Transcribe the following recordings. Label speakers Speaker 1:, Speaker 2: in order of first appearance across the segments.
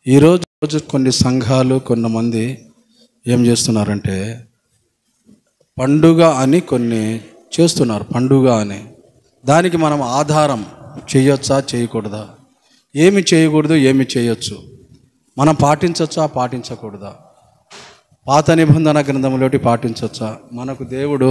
Speaker 1: ఈరోజు రోజు కొన్ని సంఘాలు కొంతమంది ఏం చేస్తున్నారంటే పండుగ అని కొన్ని చేస్తున్నారు పండుగ అని దానికి మనం ఆధారం చేయొచ్చా చేయకూడదా ఏమి చేయకూడదు ఏమి చేయొచ్చు మనం పాటించవచ్చా పాటించకూడదా పాత నిబంధన గ్రంథంలోటి పాటించవచ్చా మనకు దేవుడు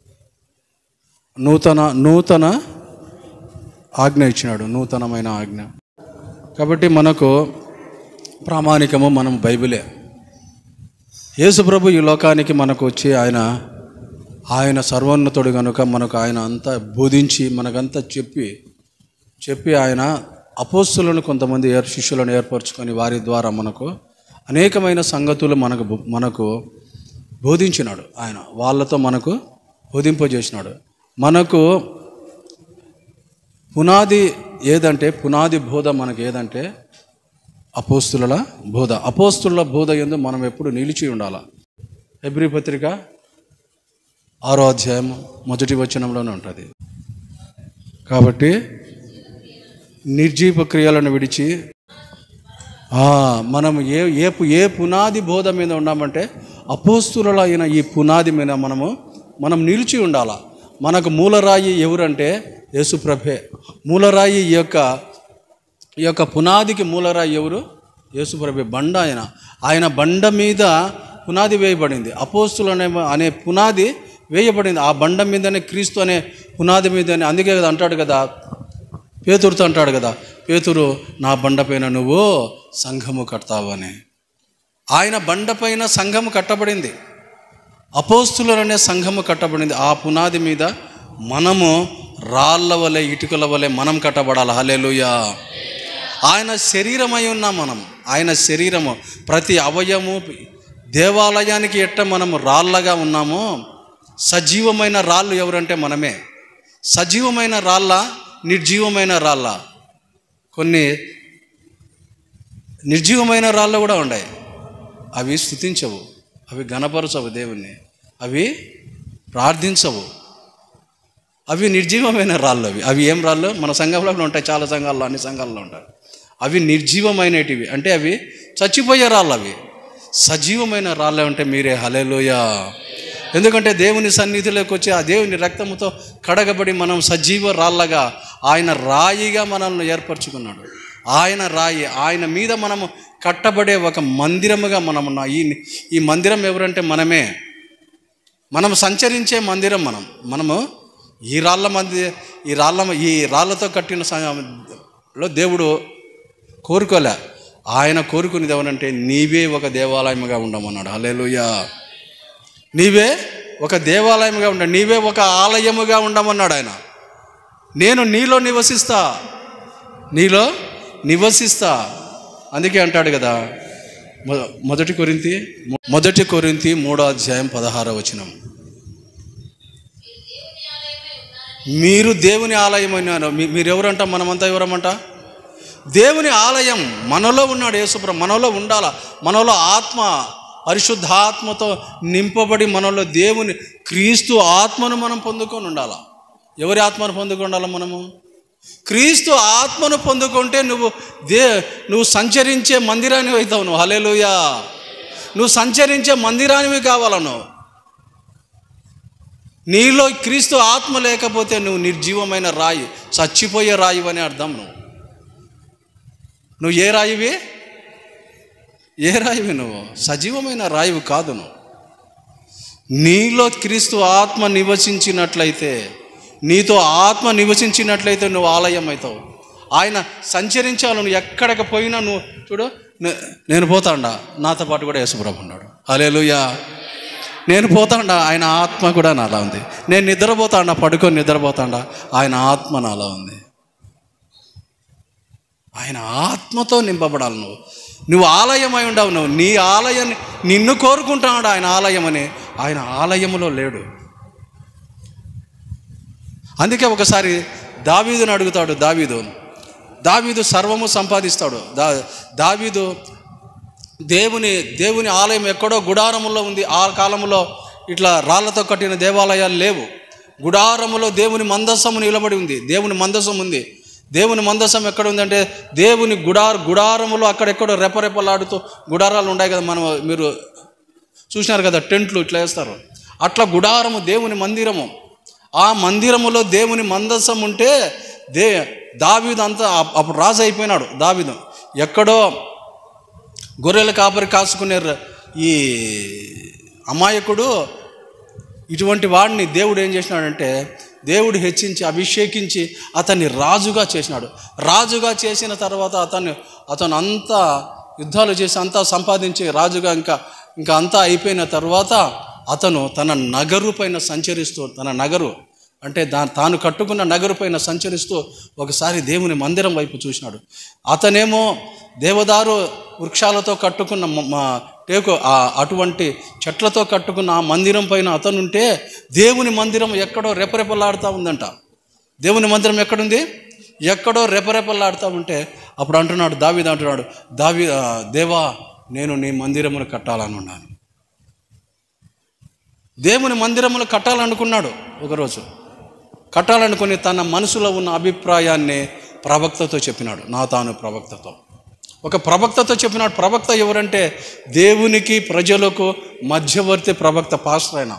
Speaker 1: నూతన నూతన ఆజ్ఞ ఇచ్చినాడు నూతనమైన ఆజ్ఞ కాబట్టి మనకు ప్రామాణికము మనం బైబిలే యేసుప్రభు ఈ లోకానికి మనకు వచ్చి ఆయన ఆయన సర్వోన్నతుడు కనుక మనకు ఆయన అంతా బోధించి మనకంతా చెప్పి చెప్పి ఆయన అపోస్తులను కొంతమంది ఏర్ శిష్యులను ఏర్పరచుకొని వారి ద్వారా మనకు అనేకమైన సంగతులు మనకు బో- మనకు బోధించినాడు ఆయన వాళ్ళతో మనకు బోధింపజేసినాడు మనకు పునాది ఏదంటే పునాది బోధ మనకు ఏదంటే అపోస్తుల బోధ అపోస్తుల బోధ ఎందు మనం ఎప్పుడు నిలిచి ఉండాల హెబ్రి పత్రిక ఆరో అధ్యాయం మొదటి వచనంలోనే ఉంటుంది కాబట్టి నిర్జీవ క్రియలను విడిచి ఆ, మనం ఏ ఏ పు- ఏ పునాది బోధ మీద ఉన్నామంటే అపోస్తుల అయిన ఈ పునాది మీద మనము మనం నిలిచి ఉండాల మనకు మూలరాయి ఎవరంటే యేసుప్రభే మూలరాయి ఈ యొక్క ఈ యొక్క పునాదికి మూలరాయి ఎవరు యేసుప్రభే బండ ఆయన ఆయన బండ మీద పునాది వేయబడింది అపోస్తులు అనే అనే పునాది వేయబడింది ఆ బండ మీదనే క్రీస్తు అనే పునాది మీదనే అందుకే కదా అంటాడు కదా పేతురుతో అంటాడు కదా పేతురు నా బండపైన నువ్వు సంఘము కడతావని ఆయన బండపైన సంఘము కట్టబడింది అపోస్తులనే సంఘము కట్టబడింది ఆ పునాది మీద మనము రాళ్ళ వలె ఇటుకల వలె మనం కట్టబడాలి హల్లెలూయా ఆయన శరీరమై ఉన్నాం మనం ఆయన శరీరము ప్రతి అవయము దేవాలయానికి ఎట్ట మనము రాళ్ళగా ఉన్నామో సజీవమైన రాళ్ళు ఎవరంటే మనమే సజీవమైన రాళ్ళ నిర్జీవమైన రాళ్ళ కొన్ని నిర్జీవమైన రాళ్ళు కూడా ఉన్నాయి అవి స్థుతించవు అవి గణపరచవు దేవుణ్ణి అవి ప్రార్థించవు అవి నిర్జీవమైన రాళ్ళు అవి అవి ఏం రాళ్ళు మన సంఘంలో కూడా ఉంటాయి చాలా సంఘాల్లో అన్ని సంఘాల్లో ఉంటాయి అవి నిర్జీవమైనటివి అంటే అవి చచ్చిపోయే రాళ్ళు అవి సజీవమైన రాళ్ళు అంటే మీరే హలేలోయ ఎందుకంటే దేవుని సన్నిధిలోకి వచ్చి ఆ దేవుని రక్తముతో కడగబడి మనం సజీవ రాళ్ళగా ఆయన రాయిగా మనల్ని ఏర్పరచుకున్నాడు ఆయన రాయి ఆయన మీద మనము కట్టబడే ఒక మందిరముగా మనం ఉన్నాం ఈ ఈ మందిరం ఎవరంటే మనమే మనం సంచరించే మందిరం మనం మనము ఈ రాళ్ళ మంది ఈ రాళ్ళ ఈ రాళ్ళతో కట్టిన సంఘంలో దేవుడు కోరుకోలే ఆయన కోరుకునేది ఎవరంటే నీవే ఒక దేవాలయముగా ఉండమన్నాడు హల్లెలూయా నీవే ఒక దేవాలయముగా ఉండ నీవే ఒక ఆలయముగా ఉండమన్నాడు ఆయన నేను నీలో నివసిస్తా నీలో నివసిస్తా అందుకే అంటాడు కదా మొ- మొదటి కొరింతి మొదటి కొరింతి మూడో అధ్యాయం పదహారో వచనం మీరు దేవుని ఆలయమైనారు మీ- మీరు ఎవరంట మనమంతా ఎవరమంట దేవుని ఆలయం మనలో ఉన్నాడు యేసుప్ర మనలో ఉండాల మనలో ఆత్మ పరిశుద్ధాత్మతో నింపబడి మనలో దేవుని క్రీస్తు ఆత్మను మనం పొందుకొని ఉండాల ఎవరి ఆత్మను పొందుకొని ఉండాలి మనము క్రీస్తు ఆత్మను పొందుకుంటే నువ్వు దే నువ్వు సంచరించే మందిరాన్ని అవుతావు నువ్వు హలేలుయా నువ్వు సంచరించే మందిరానివి కావాల నువ్వు నీలో క్రీస్తు ఆత్మ లేకపోతే నువ్వు నిర్జీవమైన రాయి చచ్చిపోయే రాయి అని అర్థం నువ్వు నువ్వు ఏ రాయివి ఏ రాయివి నువ్వు సజీవమైన రాయివి కాదు నువ్వు నీలో క్రీస్తు ఆత్మ నివసించినట్లయితే నీతో ఆత్మ నివసించినట్లయితే నువ్వు ఆలయం అవుతావు ఆయన సంచరించాలి నువ్వు ఎక్కడికి పోయినా నువ్వు చూడు నే- నేను పోతాండా నాతో పాటు కూడా యేసుప్రభు ఉన్నాడు అలేలుయా నేను పోతాండా ఆయన ఆత్మ కూడా నాలా ఉంది నేను నిద్రపోతాండా పడుకొని నిద్రపోతాండా ఆయన ఆత్మ నాలా ఉంది ఆయన ఆత్మతో నింపబడాలి నువ్వు నువ్వు ఆలయమై ఉండవు నువ్వు నీ ఆలయాన్ని నిన్ను కోరుకుంటున్నాడు ఆయన ఆలయం అని ఆయన ఆలయములో లేడు అందుకే ఒకసారి దావీదుని అడుగుతాడు దావీదు దావీదు సర్వము సంపాదిస్తాడు దా దావీదు దేవుని దేవుని ఆలయం ఎక్కడో గుడారములో ఉంది ఆ కాలంలో ఇట్లా రాళ్లతో కట్టిన దేవాలయాలు లేవు గుడారములో దేవుని మందస్సము నిలబడి ఉంది దేవుని మందస్సం ఉంది దేవుని మందసం ఎక్కడ ఉందంటే దేవుని గుడార గుడారములో అక్కడెక్కడో రెపరెపలాడుతూ గుడారాలు ఉన్నాయి కదా మనం మీరు చూసినారు కదా టెంట్లు ఇట్లా వేస్తారు అట్లా గుడారము దేవుని మందిరము ఆ మందిరములో దేవుని మందసం ఉంటే దే దావీదు అంతా అప్- అప్పుడు రాజు అయిపోయినాడు దావీదు ఎక్కడో గొర్రెల కాపరి కాసుకునే ర- ఈ అమాయకుడు ఇటువంటి వాడిని దేవుడు ఏం చేసినాడంటే దేవుడు హెచ్చించి అభిషేకించి అతన్ని రాజుగా చేసినాడు రాజుగా చేసిన తర్వాత అతన్ని అతను అంతా యుద్ధాలు చేసి అంతా సంపాదించి రాజుగా ఇంకా ఇంకా అంతా అయిపోయిన తర్వాత అతను తన నగరు పైన సంచరిస్తూ తన నగరు అంటే దా తాను కట్టుకున్న నగరు పైన సంచరిస్తూ ఒకసారి దేవుని మందిరం వైపు చూసినాడు అతనేమో దేవదారు వృక్షాలతో కట్టుకున్న మ- మా టేకు ఆ అటువంటి చెట్లతో కట్టుకున్న ఆ మందిరం పైన అతనుంటే దేవుని మందిరం ఎక్కడో రెపరెపలాడుతూ ఉందంట దేవుని మందిరం ఎక్కడుంది ఎక్కడో రెపరెపలాడుతూ ఉంటే అప్పుడు అంటున్నాడు దావీదు అంటున్నాడు దావి ఆ, దేవా నేను నీ మందిరమును కట్టాలని ఉన్నాను దేవుని మందిరములు కట్టాలనుకున్నాడు ఒకరోజు కట్టాలనుకుని తన మనసులో ఉన్న అభిప్రాయాన్ని ప్రవక్తతో చెప్పినాడు నా తాను ప్రవక్తతో ఒక ప్రవక్తతో చెప్పినాడు ప్రవక్త ఎవరంటే దేవునికి ప్రజలకు మధ్యవర్తి ప్రవక్త పాస్టర్ అయినా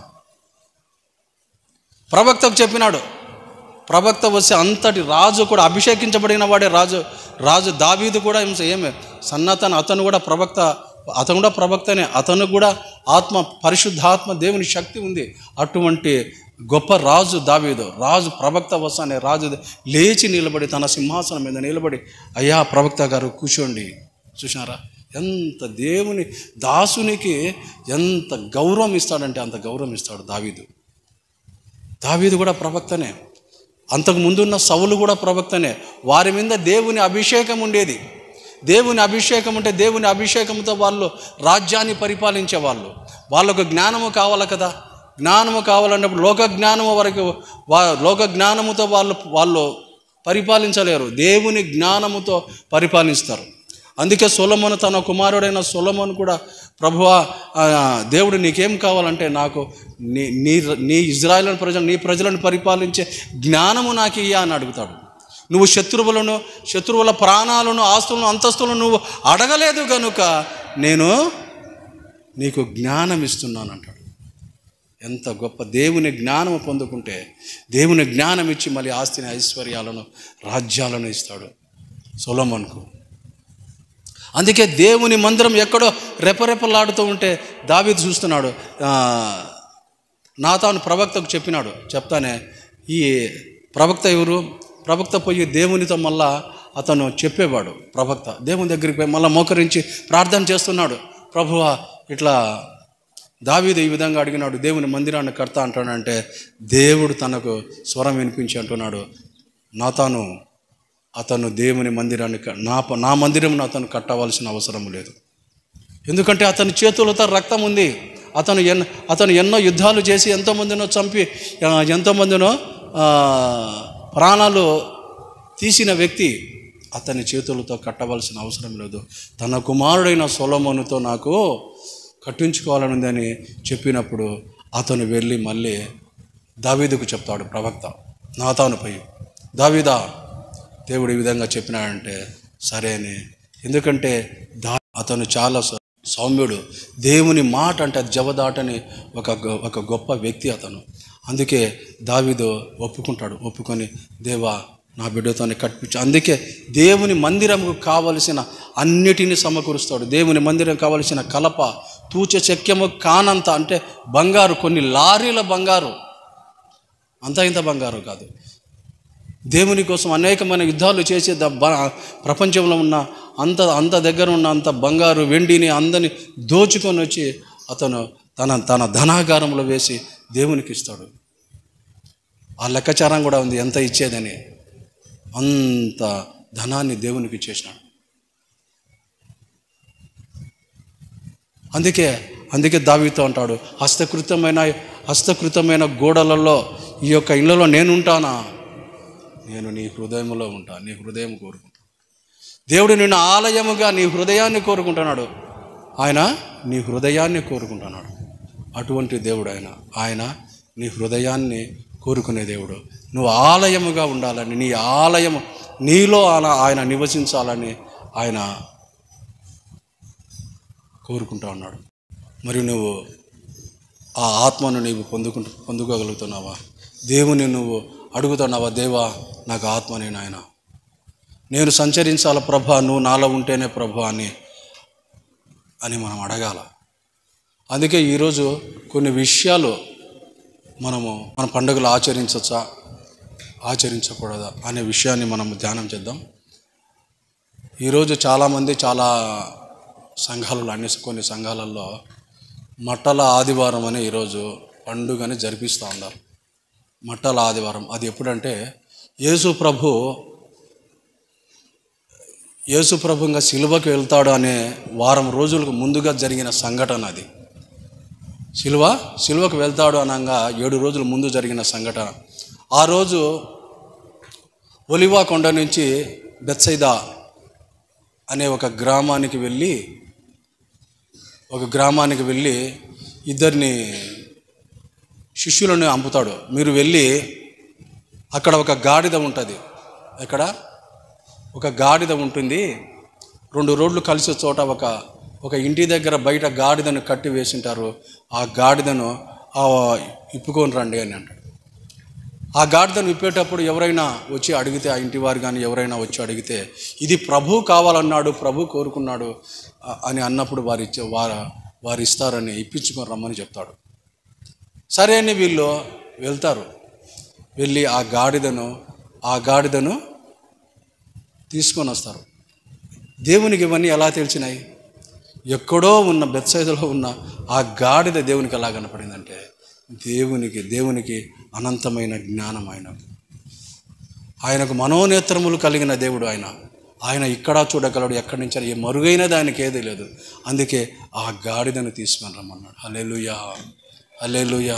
Speaker 1: ప్రవక్తకు చెప్పినాడు ప్రవక్త వస్తే అంతటి రాజు కూడా అభిషేకించబడిన వాడే రాజు రాజు దావీదు కూడా ఏం ఏమే సన్నతన అతను కూడా ప్రవక్త అతను కూడా ప్రవక్తనే అతను కూడా ఆత్మ పరిశుద్ధాత్మ దేవుని శక్తి ఉంది అటువంటి గొప్ప రాజు దావీదు రాజు ప్రవక్త వస్తానే రాజు లేచి నిలబడి తన సింహాసనం మీద నిలబడి అయ్యా ప్రవక్త గారు కూర్చోండి చూసినారా ఎంత దేవుని దాసునికి ఎంత గౌరవం ఇస్తాడంటే అంత గౌరవం ఇస్తాడు దావీదు దావీదు కూడా ప్రవక్తనే అంతకు ముందున్న సవులు కూడా ప్రవక్తనే వారి మీద దేవుని అభిషేకం ఉండేది దేవుని అభిషేకం ఉంటే దేవుని అభిషేకంతో వాళ్ళు రాజ్యాన్ని పరిపాలించే వాళ్ళు వాళ్ళకు జ్ఞానము కావాలి కదా జ్ఞానము కావాలన్నప్పుడు లోక జ్ఞానము వరకు వా లోక జ్ఞానముతో వాళ్ళు వాళ్ళు పరిపాలించలేరు దేవుని జ్ఞానముతో పరిపాలిస్తారు అందుకే సొలమోను తన కుమారుడైన సొలమోను కూడా ప్రభువా ఆ, దేవుడు నీకేం కావాలంటే నాకు నీ నీ నీ ఇజ్రాయేల్ ప్రజలు నీ ప్రజలను పరిపాలించే జ్ఞానము నాకు ఇయ్యా అని అడుగుతాడు నువ్వు శత్రువులను శత్రువుల ప్రాణాలను ఆస్తులను అంతస్తులను నువ్వు అడగలేదు కనుక నేను నీకు జ్ఞానం ఇస్తున్నాను అంటాడు ఎంత గొప్ప దేవుని జ్ఞానం పొందుకుంటే దేవుని జ్ఞానం ఇచ్చి మళ్ళీ ఆస్తిని ఐశ్వర్యాలను రాజ్యాలను ఇస్తాడు సొలమన్కు అందుకే దేవుని మందిరం ఎక్కడో రెపరెపలాడుతూ ఉంటే దావీదు చూస్తున్నాడు ఆ, నాతాను ప్రవక్తకు చెప్పినాడు చెప్తానే ఈ ప్రవక్త ఎవరు ప్రవక్త పోయి దేవునితో మళ్ళా అతను చెప్పేవాడు ప్రవక్త దేవుని దగ్గరికి పోయి మళ్ళీ మోకరించి ప్రార్థన చేస్తున్నాడు ప్రభువా ఇట్లా దావీదు ఈ విధంగా అడిగినాడు దేవుని మందిరాన్ని కడతా అంటాడంటే దేవుడు తనకు స్వరం వినిపించి అంటున్నాడు నాతాను అతను దేవుని మందిరాన్ని క- నా ప- నా మందిరం అతను కట్టవలసిన అవసరం లేదు ఎందుకంటే అతని చేతులతో రక్తం ఉంది అతను ఎన్ అతను ఎన్నో యుద్ధాలు చేసి ఎంతోమందినో చంపి ఆ, ఎంతోమందినో ఆ, ప్రాణాలు తీసిన వ్యక్తి అతని చేతులతో కట్టవలసిన అవసరం లేదు తన కుమారుడైన సొలమోనుతో నాకు కట్టించుకోవాలని ఉందని చెప్పినప్పుడు అతను వెళ్ళి మళ్ళీ దావీదుకు చెప్తాడు ప్రవక్త నాతానుపై దావీదా దేవుడు ఈ విధంగా చెప్పినాడంటే సరే అని ఎందుకంటే దా అతను చాలా సౌ- సౌమ్యుడు దేవుని మాట అంటే అది జవదాటని ఒక గొ- ఒక గొప్ప వ్యక్తి అతను అందుకే దావీదు ఒప్పుకుంటాడు ఒప్పుకొని దేవా నా బిడ్డతోని కట్టించు అందుకే దేవుని మందిరంకు కావలసిన అన్నిటినీ సమకూరుస్తాడు దేవుని మందిరం కావలసిన కలప తూచ చెక్యము కానంత అంటే బంగారు కొన్ని లారీల బంగారు అంత ఇంత బంగారు కాదు దేవుని కోసం అనేకమైన యుద్ధాలు చేసే ద బ- ప్రపంచంలో ఉన్న అంత అంత దగ్గర ఉన్న అంత బంగారు వెండిని అందని దోచుకొని వచ్చి అతను తన తన ధనాగారంలో వేసి దేవునికి ఇస్తాడు ఆ లెక్కచారం కూడా ఉంది ఎంత ఇచ్చేదని అంత ధనాన్ని దేవునికి ఇచ్చేసినాడు అందుకే అందుకే దావీతో అంటాడు హస్తకృతమైన హస్తకృతమైన గోడలలో ఈ యొక్క ఇళ్ళలో నేనుంటానా నేను నీ హృదయంలో ఉంటా నీ హృదయం కోరుకుంటా దేవుడు నిన్ను ఆలయముగా నీ హృదయాన్ని కోరుకుంటున్నాడు ఆయన నీ హృదయాన్ని కోరుకుంటున్నాడు అటువంటి దేవుడు ఆయన ఆయన నీ హృదయాన్ని కోరుకునే దేవుడు నువ్వు ఆలయముగా ఉండాలని నీ ఆలయము నీలో ఆయన ఆయన నివసించాలని ఆయన కోరుకుంటా ఉన్నాడు మరి నువ్వు ఆ ఆత్మను నీవు పొందుకుంటు పొందుకోగలుగుతున్నావా దేవుని నువ్వు అడుగుతున్నావా దేవా నాకు ఆత్మనే నాయన నేను సంచరించాల ప్రభా నువ్వు నాలో ఉంటేనే ప్రభా అని అని మనం అడగాల అందుకే ఈరోజు కొన్ని విషయాలు మనము మన పండుగలు ఆచరించవచ్చా ఆచరించకూడదా అనే విషయాన్ని మనం ధ్యానం చేద్దాం ఈరోజు చాలామంది చాలా సంఘాలలో అన్ని కొన్ని సంఘాలలో మట్టల ఆదివారం అని ఈరోజు పండుగని జరిపిస్తూ ఉన్నారు మట్టల ఆదివారం అది ఎప్పుడంటే యేసు ప్రభు యేసు ప్రభు ఇంకా సిలువకి వెళ్తాడు అనే వారం రోజులకు ముందుగా జరిగిన సంఘటన అది సిలువ సిలువకు వెళ్తాడు అనగా ఏడు రోజుల ముందు జరిగిన సంఘటన ఆ రోజు ఒలివా కొండ నుంచి బెత్సైదా అనే ఒక గ్రామానికి వెళ్ళి ఒక గ్రామానికి వెళ్ళి ఇద్దరిని శిష్యులను అంపుతాడు మీరు వెళ్ళి అక్కడ ఒక గాడిద ఉంటుంది ఎక్కడ ఒక గాడిద ఉంటుంది రెండు రోడ్లు కలిసే చోట ఒక ఒక ఇంటి దగ్గర బయట గాడిదను కట్టి వేసింటారు ఆ గాడిదను ఆ ఇప్పుకొని రండి అని అంటాడు ఆ గాడిదను విప్పేటప్పుడు ఎవరైనా వచ్చి అడిగితే ఆ ఇంటి వారు కానీ ఎవరైనా వచ్చి అడిగితే ఇది ప్రభు కావాలన్నాడు ప్రభు కోరుకున్నాడు ఆ- అని అన్నప్పుడు వారు ఇచ్చే వారు వారు ఇస్తారని ఇప్పించుకొని రమ్మని చెప్తాడు సరే అని వీళ్ళు వెళ్తారు వెళ్ళి ఆ గాడిదను ఆ గాడిదను తీసుకొని వస్తారు దేవునికి ఇవన్నీ ఎలా తెలిసినాయి ఎక్కడో ఉన్న బెత్సైదులో ఉన్న ఆ గాడిద దేవునికి ఎలా కనపడిందంటే దేవునికి దేవునికి అనంతమైన జ్ఞానం ఆయనకు ఆయనకు మనోనేత్రములు కలిగిన దేవుడు ఆయన ఆయన ఇక్కడ చూడగలడు ఎక్కడి నుంచి అయినా ఏ మరుగైనది ఆయనకి ఏదీ లేదు అందుకే ఆ గాడిదను తీసుకొని రమ్మన్నాడు హల్లెలూయా హల్లెలూయా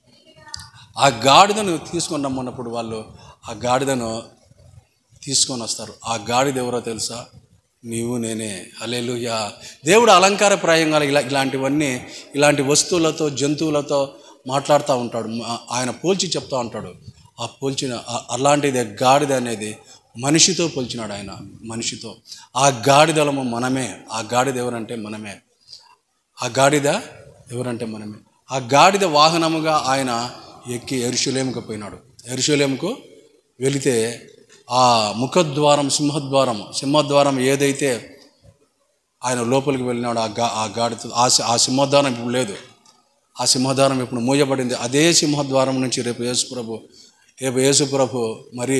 Speaker 1: ఆ గాడిదను తీసుకొని రమ్మన్నప్పుడు వాళ్ళు ఆ గాడిదను తీసుకొని వస్తారు ఆ గాడిద ఎవరో తెలుసా నీవు నేనే హల్లెలూయా దేవుడు అలంకారప్రాయంగా ఇలా ఇలాంటివన్నీ ఇలాంటి వస్తువులతో జంతువులతో మాట్లాడుతూ ఉంటాడు మా- ఆయన పోల్చి చెప్తా ఉంటాడు ఆ పోల్చిన ఆ- అలాంటిది గాడిద అనేది మనిషితో పోల్చినాడు ఆయన మనిషితో ఆ గాడిదలము మనమే ఆ గాడిద ఎవరంటే మనమే ఆ గాడిద ఎవరంటే మనమే ఆ గాడిద వాహనముగా ఆయన ఎక్కి ఎరుషులేముకు పోయినాడు ఎరుషులేముకు వెళితే ఆ ముఖద్వారం సింహద్వారం సింహద్వారం ఏదైతే ఆయన లోపలికి వెళ్ళినాడు ఆ గా ఆ గాడిద ఆ సి- ఆ సింహద్వారం ఇప్పుడు లేదు ఆ సింహద్వారం ఇప్పుడు మూయబడింది అదే సింహద్వారం నుంచి రేపు యేసుప్రభు రేపు యేసుప్రభు మరి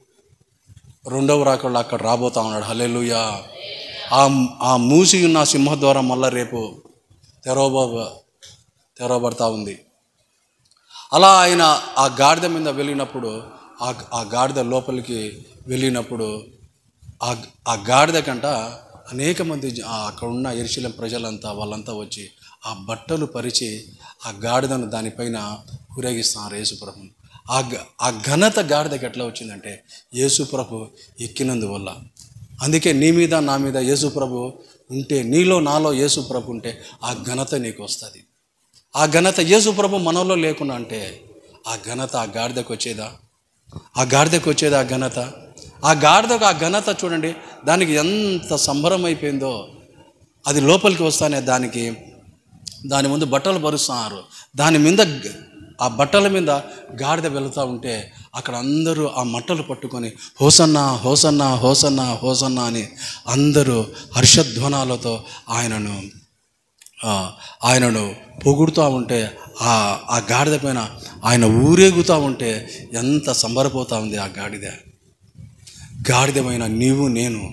Speaker 1: రెండవ రాకళ్ళు అక్కడ రాబోతా ఉన్నాడు హల్లెలూయా ఆ ఆ మూసి ఉన్న సింహద్వారం మళ్ళా రేపు తెరవబ తెరవబడతా ఉంది అలా ఆయన ఆ గాడిద మీద వెళ్ళినప్పుడు ఆ ఆ గాడిద లోపలికి వెళ్ళినప్పుడు ఆ ఆ గాడిద కంట అనేక మంది జ- ఆ అక్కడ ఉన్న ఎరుశలేం ప్రజలంతా వాళ్ళంతా వచ్చి ఆ బట్టలు పరిచి ఆ గాడిదను దానిపైన ఊరేగిస్తున్నారు యేసుప్రభుని ఆ గ- ఆ ఘనత గాడిదకి ఎట్లా వచ్చిందంటే యేసుప్రభు ఎక్కినందువల్ల అందుకే నీ మీద నా మీద యేసుప్రభు ఉంటే నీలో నాలో యేసుప్రభు ఉంటే ఆ ఘనత నీకు వస్తుంది ఆ ఘనత యేసుప్రభు మనలో లేకుండా అంటే ఆ ఘనత ఆ గాడిదకు వచ్చేదా ఆ గాడిదకు వచ్చేదా ఆ ఘనత ఆ గాడిదకు ఆ ఘనత చూడండి దానికి ఎంత సంబరం అయిపోయిందో అది లోపలికి వస్తానే దానికి దాని ముందు బట్టలు పరుస్తున్నారు దాని మీద గ- ఆ బట్టల మీద గాడిద వెళుతూ ఉంటే అక్కడ అందరూ ఆ మట్టలు పట్టుకొని హోసన్నా హోసన్నా హోసన్నా హోసన్నా అని అందరూ హర్షధ్వనాలతో ఆయనను ఆ, ఆయనను పొగుడుతూ ఉంటే ఆ ఆ గాడిద పైన ఆయన ఊరేగుతూ ఉంటే ఎంత సంబరపోతా ఉంది ఆ గాడిద గాడిదమైన నీవు నేను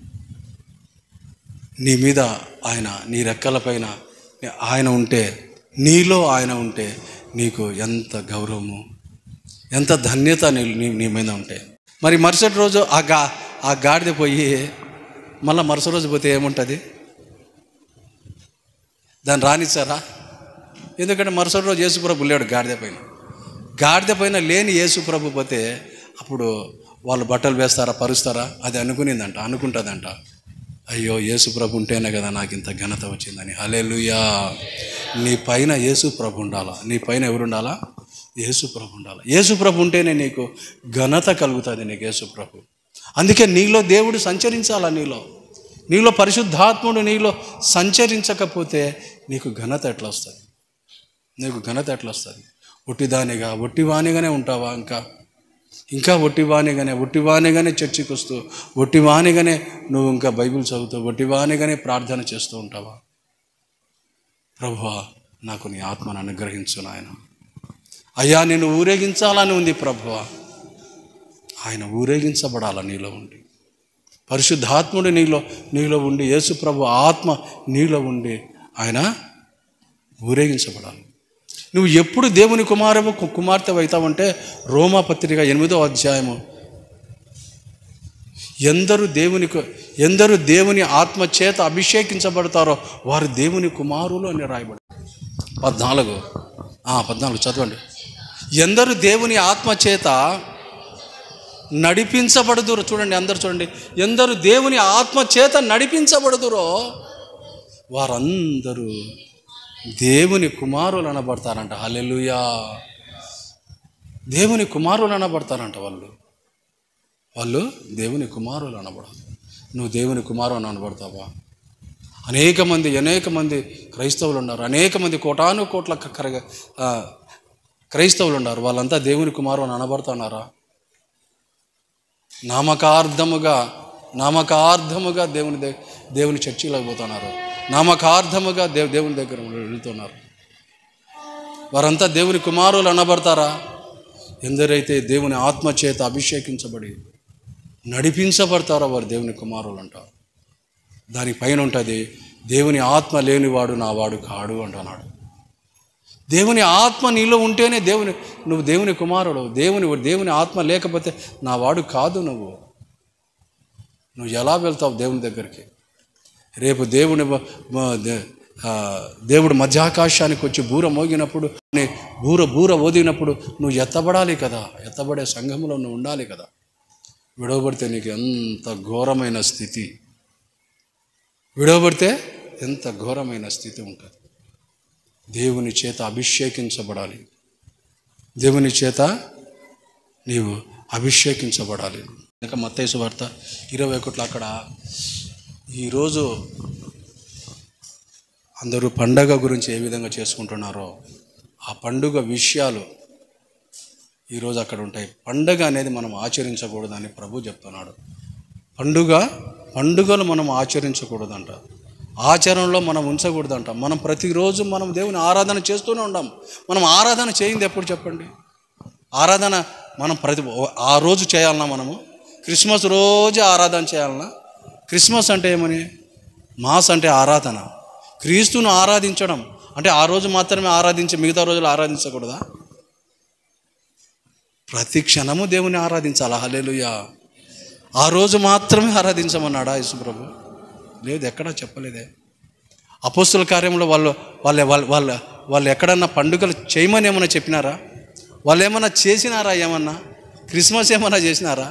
Speaker 1: నీ మీద ఆయన నీ రెక్కలపైన ఆయన ఉంటే నీలో ఆయన ఉంటే నీకు ఎంత గౌరవము ఎంత ధన్యత నీ నీ- నీ మీద ఉంటే మరి మరుసటి రోజు ఆ గా ఆ గాడిద పోయి మళ్ళీ మరుసటి రోజు పోతే ఏముంటుంది దాన్ని రానిచ్చారా ఎందుకంటే మరుసటి రోజు యేసుప్రభు లేడు గాడిద పైన గాడిద పైన లేని యేసుప్రభు పోతే అప్పుడు వాళ్ళు బట్టలు వేస్తారా పరుస్తారా అది అనుకునిందంట అనుకుంటుందంట అయ్యో యేసుప్రభు ఉంటేనే కదా నాకు ఇంత ఘనత వచ్చిందని హలేలుయా నీ పైన యేసుప్రభు ఉండాలా నీ పైన ఎవరు ఉండాలా యేసుప్రభు ఉండాలి యేసుప్రభు ఉంటేనే నీకు ఘనత కలుగుతుంది నీకు యేసుప్రభు అందుకే నీలో దేవుడు సంచరించాలా నీలో నీలో పరిశుద్ధాత్ముడు నీలో సంచరించకపోతే నీకు ఘనత ఎట్లా వస్తుంది నీకు ఘనత ఎట్లా వస్తుంది ఒట్టిదానిగా ఒట్టివానిగానే ఉంటావా ఇంకా ఇంకా ఒట్టివానిగానే ఒట్టివానిగానే చర్చికి వస్తూ ఒట్టివానిగానే నువ్వు ఇంకా బైబిల్ చదువుతూ ఒట్టివానిగానే ప్రార్థన చేస్తూ ఉంటావా ప్రభువా నాకు నీ ఆత్మను అనుగ్రహించు నాయన అయ్యా నేను ఊరేగించాలని ఉంది ప్రభువా ఆయన ఊరేగించబడాల నీలో ఉండి పరిశుద్ధాత్ముడు నీలో నీలో ఉండి యేసు ప్రభు ఆత్మ నీలో ఉండి ఆయన ఊరేగించబడాలి నువ్వు ఎప్పుడు దేవుని కుమారము కు- కుమార్తె అవుతావంటే రోమా పత్రిక ఎనిమిదో అధ్యాయము ఎందరు దేవుని కు- ఎందరు దేవుని ఆత్మ చేత అభిషేకించబడతారో వారు దేవుని కుమారులు అని రాయబడి పద్నాలుగు ఆ, పద్నాలుగు చదవండి ఎందరు దేవుని ఆత్మ చేత నడిపించబడుదురు చూడండి అందరు చూడండి ఎందరు దేవుని ఆత్మ చేత నడిపించబడుదురో వారందరూ దేవుని కుమారులు అనబడతారంట హల్లెలూయా దేవుని కుమారులు అనబడతారంట వాళ్ళు వాళ్ళు దేవుని కుమారులు అనబడాలి నువ్వు దేవుని కుమారులు అనబడతావా అనేక మంది అనేక మంది క్రైస్తవులు ఉన్నారు అనేక మంది కోటాను కోట్ల క- కరగ ఆ, క్రైస్తవులు ఉన్నారు వాళ్ళంతా దేవుని కుమారు అని అనబడుతున్నారా నామకార్థముగా నామకార్థముగా దేవుని దే దేవుని చర్చిలోకి పోతున్నారు నామకార్థముగా దేవు దేవుని దగ్గర వెళ్తున్నారు వారంతా దేవుని కుమారులు అనబడతారా ఎందరైతే దేవుని ఆత్మ చేత అభిషేకించబడి నడిపించబడతారో వారు దేవుని కుమారులు అంటారు దాని పైన ఉంటుంది దేవుని ఆత్మ లేనివాడు నా వాడు కాడు అంటున్నాడు దేవుని ఆత్మ నీలో ఉంటేనే దేవుని నువ్వు దేవుని కుమారుడు దేవుని దేవుని ఆత్మ లేకపోతే నా వాడు కాదు నువ్వు నువ్వు ఎలా వెళ్తావు దేవుని దగ్గరికి రేపు దేవుని మ- మ- దే- ఆ, దేవుడు మధ్యాకాశానికి వచ్చి బూర మోగినప్పుడు నీ బూర బూర ఓదినప్పుడు నువ్వు ఎత్తబడాలి కదా ఎత్తబడే సంఘంలో నువ్వు ఉండాలి కదా విడవబడితే నీకు ఎంత ఘోరమైన స్థితి విడవబడితే ఎంత ఘోరమైన స్థితి ఉంటుంది దేవుని చేత అభిషేకించబడాలి దేవుని చేత నీవు అభిషేకించబడాలి ఇంకా మత్తైసు వార్త ఇరవై ఒకటిలో అక్కడ ఈరోజు అందరూ పండగ గురించి ఏ విధంగా చేసుకుంటున్నారో ఆ పండుగ విషయాలు ఈరోజు అక్కడ ఉంటాయి పండగ అనేది మనం ఆచరించకూడదని ప్రభు చెప్తున్నాడు పండుగ పండుగలు మనం ఆచరించకూడదంట ఆచరణలో మనం ఉంచకూడదంట మనం ప్రతిరోజు మనం దేవుని ఆరాధన చేస్తూనే ఉండాం మనం ఆరాధన చేయింది ఎప్పుడు చెప్పండి ఆరాధన మనం ప్రతి ఆ రోజు చేయాలన్నా మనము క్రిస్మస్ రోజు ఆరాధన చేయాలన్నా క్రిస్మస్ అంటే ఏమని మాస్ అంటే ఆరాధన క్రీస్తును ఆరాధించడం అంటే ఆ రోజు మాత్రమే ఆరాధించి మిగతా రోజులు ఆరాధించకూడదా ప్రతి క్షణము దేవుని ఆరాధించాలి హల్లెలూయా ఆ రోజు మాత్రమే ఆరాధించమన్నాడా యేసుప్రభు లేదు ఎక్కడా చెప్పలేదే అపోస్తుల కార్యంలో వాళ్ళు వాళ్ళ వాళ్ళ వాళ్ళ వాళ్ళు ఎక్కడన్నా పండుగలు చేయమని ఏమన్నా చెప్పినారా వాళ్ళు ఏమన్నా చేసినారా ఏమన్నా క్రిస్మస్ ఏమన్నా చేసినారా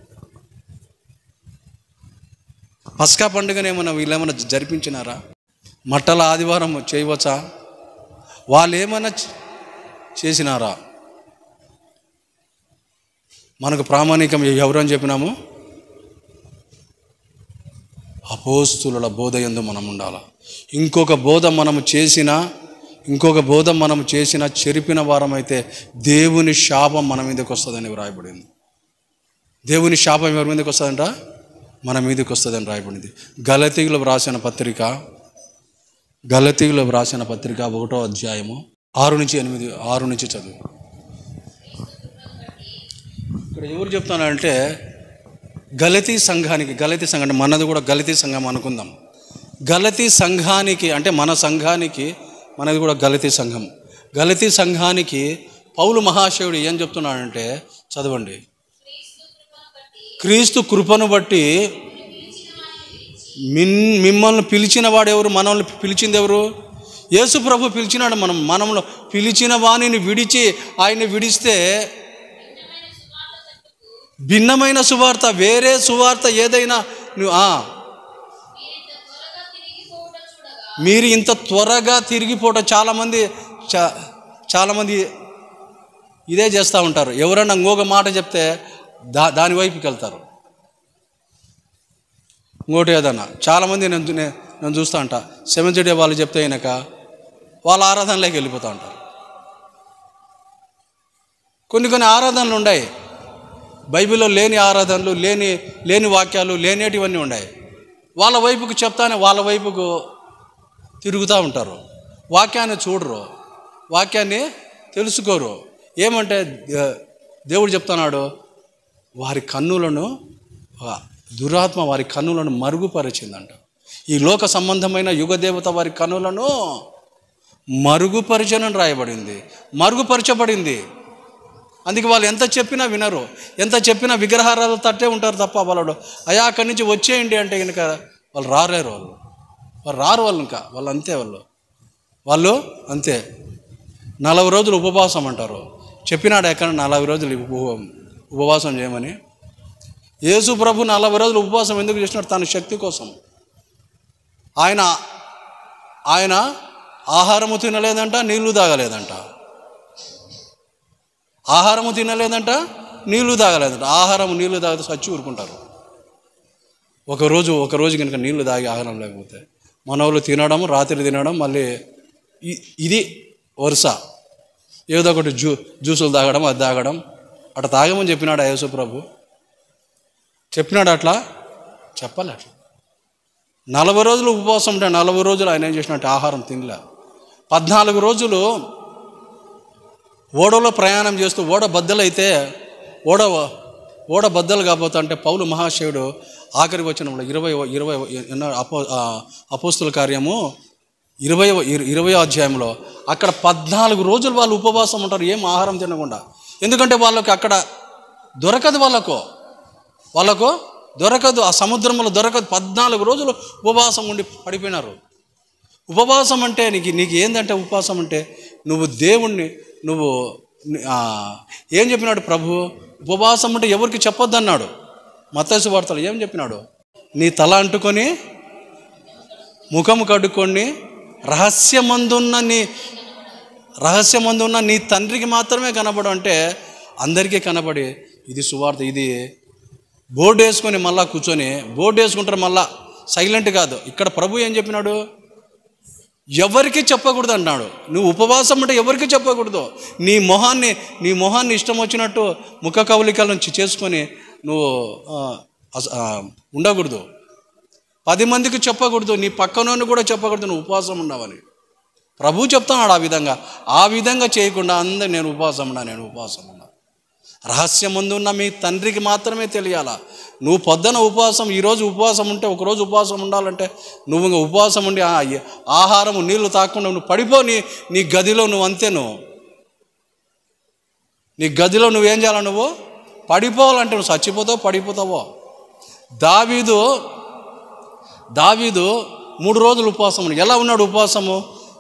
Speaker 1: పస్కా పండుగను ఏమన్నా వీళ్ళేమన్నా జరిపించినారా మట్టల ఆదివారం చేయవచ్చా వాళ్ళు ఏమన్నా చే- చేసినారా మనకు ప్రామాణికం ఎవరు అని చెప్పినాము అపోస్తుల బోధ ఎందు మనం ఉండాలి ఇంకొక బోధ మనము చేసినా ఇంకొక బోధ మనం చేసినా చెరిపిన వారమైతే దేవుని శాపం మన మీదకి వస్తుందని వ్రాయబడింది దేవుని శాపం ఎవరి మీదకి వస్తుందంట మన మీదకి వస్తుందని రాయబడింది గలతీలో వ్రాసిన పత్రిక గలతీలో వ్రాసిన పత్రిక ఒకటో అధ్యాయము ఆరు నుంచి ఎనిమిది ఆరు నుంచి చదువు ఇక్కడ ఎవరు చెప్తున్నారంటే గలతీ సంఘానికి గలతీ సంఘం అంటే మనది కూడా గలతీ సంఘం అనుకుందాం గలతీ సంఘానికి అంటే మన సంఘానికి మనది కూడా గలతీ సంఘం గలతీ సంఘానికి పౌలు మహాశయుడు ఏం చెప్తున్నాడంటే చదవండి క్రీస్తు కృపను బట్టి మిన్ మిమ్మల్ని పిలిచిన వాడు ఎవరు మనల్ని పిలిచింది ఎవరు యేసు ప్రభు పిలిచినాడు మనం మనములో పిలిచిన వాణిని విడిచి ఆయన్ని విడిస్తే భిన్నమైన సువార్త వేరే సువార్త ఏదైనా నువ్వు ఆ, మీరు ఇంత త్వరగా తిరిగిపోవటం చాలామంది చా చాలామంది ఇదే చేస్తూ ఉంటారు ఎవరన్నా ఇంకొక మాట చెప్తే దా దాని వైపుకి వెళ్తారు ఇంకోటి ఏదన్నా చాలామంది నేను చూ- నే- నేను చూస్తూ ఉంటా సెవెంత్ డే వాళ్ళు చెప్తే అయినాక వాళ్ళ ఆరాధనలోకి వెళ్ళిపోతూ ఉంటారు కొన్ని కొన్ని ఆరాధనలు ఉన్నాయి బైబిల్లో లేని ఆరాధనలు లేని లేని వాక్యాలు లేనేటివన్నీ ఉన్నాయి వాళ్ళ వైపుకు చెప్తానే వాళ్ళ వైపుకు తిరుగుతూ ఉంటారు వాక్యాన్ని చూడరు వాక్యాన్ని తెలుసుకోరు ఏమంటే దే- దేవుడు చెప్తున్నాడు వారి కన్నులను ఆ దురాత్మ వారి కన్నులను మరుగుపరిచిందంట ఈ లోక సంబంధమైన యుగదేవత వారి కన్నులను మరుగుపరిచనని రాయబడింది మరుగుపరచబడింది అందుకే వాళ్ళు ఎంత చెప్పినా వినరు ఎంత చెప్పినా విగ్రహారాలు తట్టే ఉంటారు తప్ప వాళ్ళు అయ్యా అక్కడి నుంచి వచ్చేయండి అంటే కనుక వాళ్ళు రాలేరు వాళ్ళు వాళ్ళు రారు వాళ్ళు ఇంకా వాళ్ళు అంతే వాళ్ళు వాళ్ళు అంతే నలభై రోజులు ఉపవాసం అంటారు చెప్పినాడు ఎక్కడ నలభై రోజులు ఉప- ఉపవాసం చేయమని యేసు ప్రభు నలభై రోజులు ఉపవాసం ఎందుకు చేసినాడు తన శక్తి కోసం ఆయన ఆయన ఆహారము తినలేదంట నీళ్లు తాగలేదంట ఆహారము తినలేదంట నీళ్లు తాగలేదంట ఆహారం నీళ్లు తాగితే చచ్చి ఊరుకుంటారు ఒకరోజు ఒకరోజు కనుక నీళ్లు తాగి ఆహారం లేకపోతే మన వాళ్ళు తినడం రాత్రి తినడం మళ్ళీ ఇ- ఇది వరుస ఏదో ఒకటి జ్యూ జ్యూసులు తాగడం అది తాగడం అట్లా తాగమని చెప్పినాడు ఆ యేసు ప్రభు చెప్పినాడు అట్లా చెప్పాలి అట్లా నలభై రోజులు ఉపవాసం ఉంటే నలభై రోజులు ఆయన ఏం చేసినట్టు ఆహారం తినలే పద్నాలుగు రోజులు ఓడలో ప్రయాణం చేస్తూ ఓడ బద్దలైతే ఓడ ఓడ బద్దలు కాబోతా అంటే పౌలు మహాశయుడు ఆఖరి వచనంలో ఇరవై ఇరవై ఎన్నో అపో ఆ, అపోస్తుల కార్యము ఇరవై ఇరవై అధ్యాయంలో అక్కడ పద్నాలుగు రోజులు వాళ్ళు ఉపవాసం ఉంటారు ఏం ఆహారం తినకుండా ఎందుకంటే వాళ్ళకి అక్కడ దొరకదు వాళ్ళకు వాళ్ళకు దొరకదు ఆ సముద్రంలో దొరకదు పద్నాలుగు రోజులు ఉపవాసం ఉండి పడిపోయినారు ఉపవాసం అంటే నీకు నీకు ఏందంటే ఉపవాసం అంటే నువ్వు దేవుణ్ణి నువ్వు ఆ, ఏం చెప్పినాడు ప్రభు ఉపవాసం అంటే ఎవరికి చెప్పొద్దు అన్నాడు మత్తసు వార్తలు ఏం చెప్పినాడు నీ తల అంటుకొని ముఖము కడుక్కొని రహస్యమందున్న నీ రహస్యమందున్న నీ తండ్రికి మాత్రమే కనబడు అంటే అందరికీ కనబడి ఇది సువార్త ఇది బోర్డు వేసుకొని మళ్ళా కూర్చొని బోర్డు వేసుకుంటారు మళ్ళా సైలెంట్ కాదు ఇక్కడ ప్రభు ఏం చెప్పినాడు ఎవరికి చెప్పకూడదు అన్నాడు నువ్వు ఉపవాసం అంటే ఎవరికి చెప్పకూడదు నీ మొహాన్ని నీ మొహాన్ని ఇష్టం వచ్చినట్టు ముఖ కవలికల నుంచి చేసుకొని నువ్వు ఆ, అస- ఆ, ఉండకూడదు పది మందికి చెప్పకూడదు నీ పక్కనోని కూడా చెప్పకూడదు నువ్వు ఉపవాసం ఉన్నావని ప్రభు చెప్తున్నాడు ఆ విధంగా ఆ విధంగా చేయకుండా అందరు నేను ఉపవాసం ఉన్నా నేను ఉపవాసం ఉన్నా రహస్యం ముందు ఉన్న మీ తండ్రికి మాత్రమే తెలియాలా నువ్వు పొద్దున ఉపవాసం ఈరోజు ఉపవాసం ఉంటే ఒకరోజు ఉపవాసం ఉండాలంటే నువ్వు ఇంకా ఉపవాసం ఉండి ఆ ఆహారము నీళ్లు తాకుండా నువ్వు పడిపో నీ నీ గదిలో నువ్వు అంతే నువ్వు నీ గదిలో నువ్వేం చేయాలి నువ్వు పడిపోవాలంటే నువ్వు చచ్చిపోతావు పడిపోతావో దావీదు దావీదు మూడు రోజులు ఉపవాసం ఉన్నాడు. ఎలా ఉన్నాడు ఉపవాసము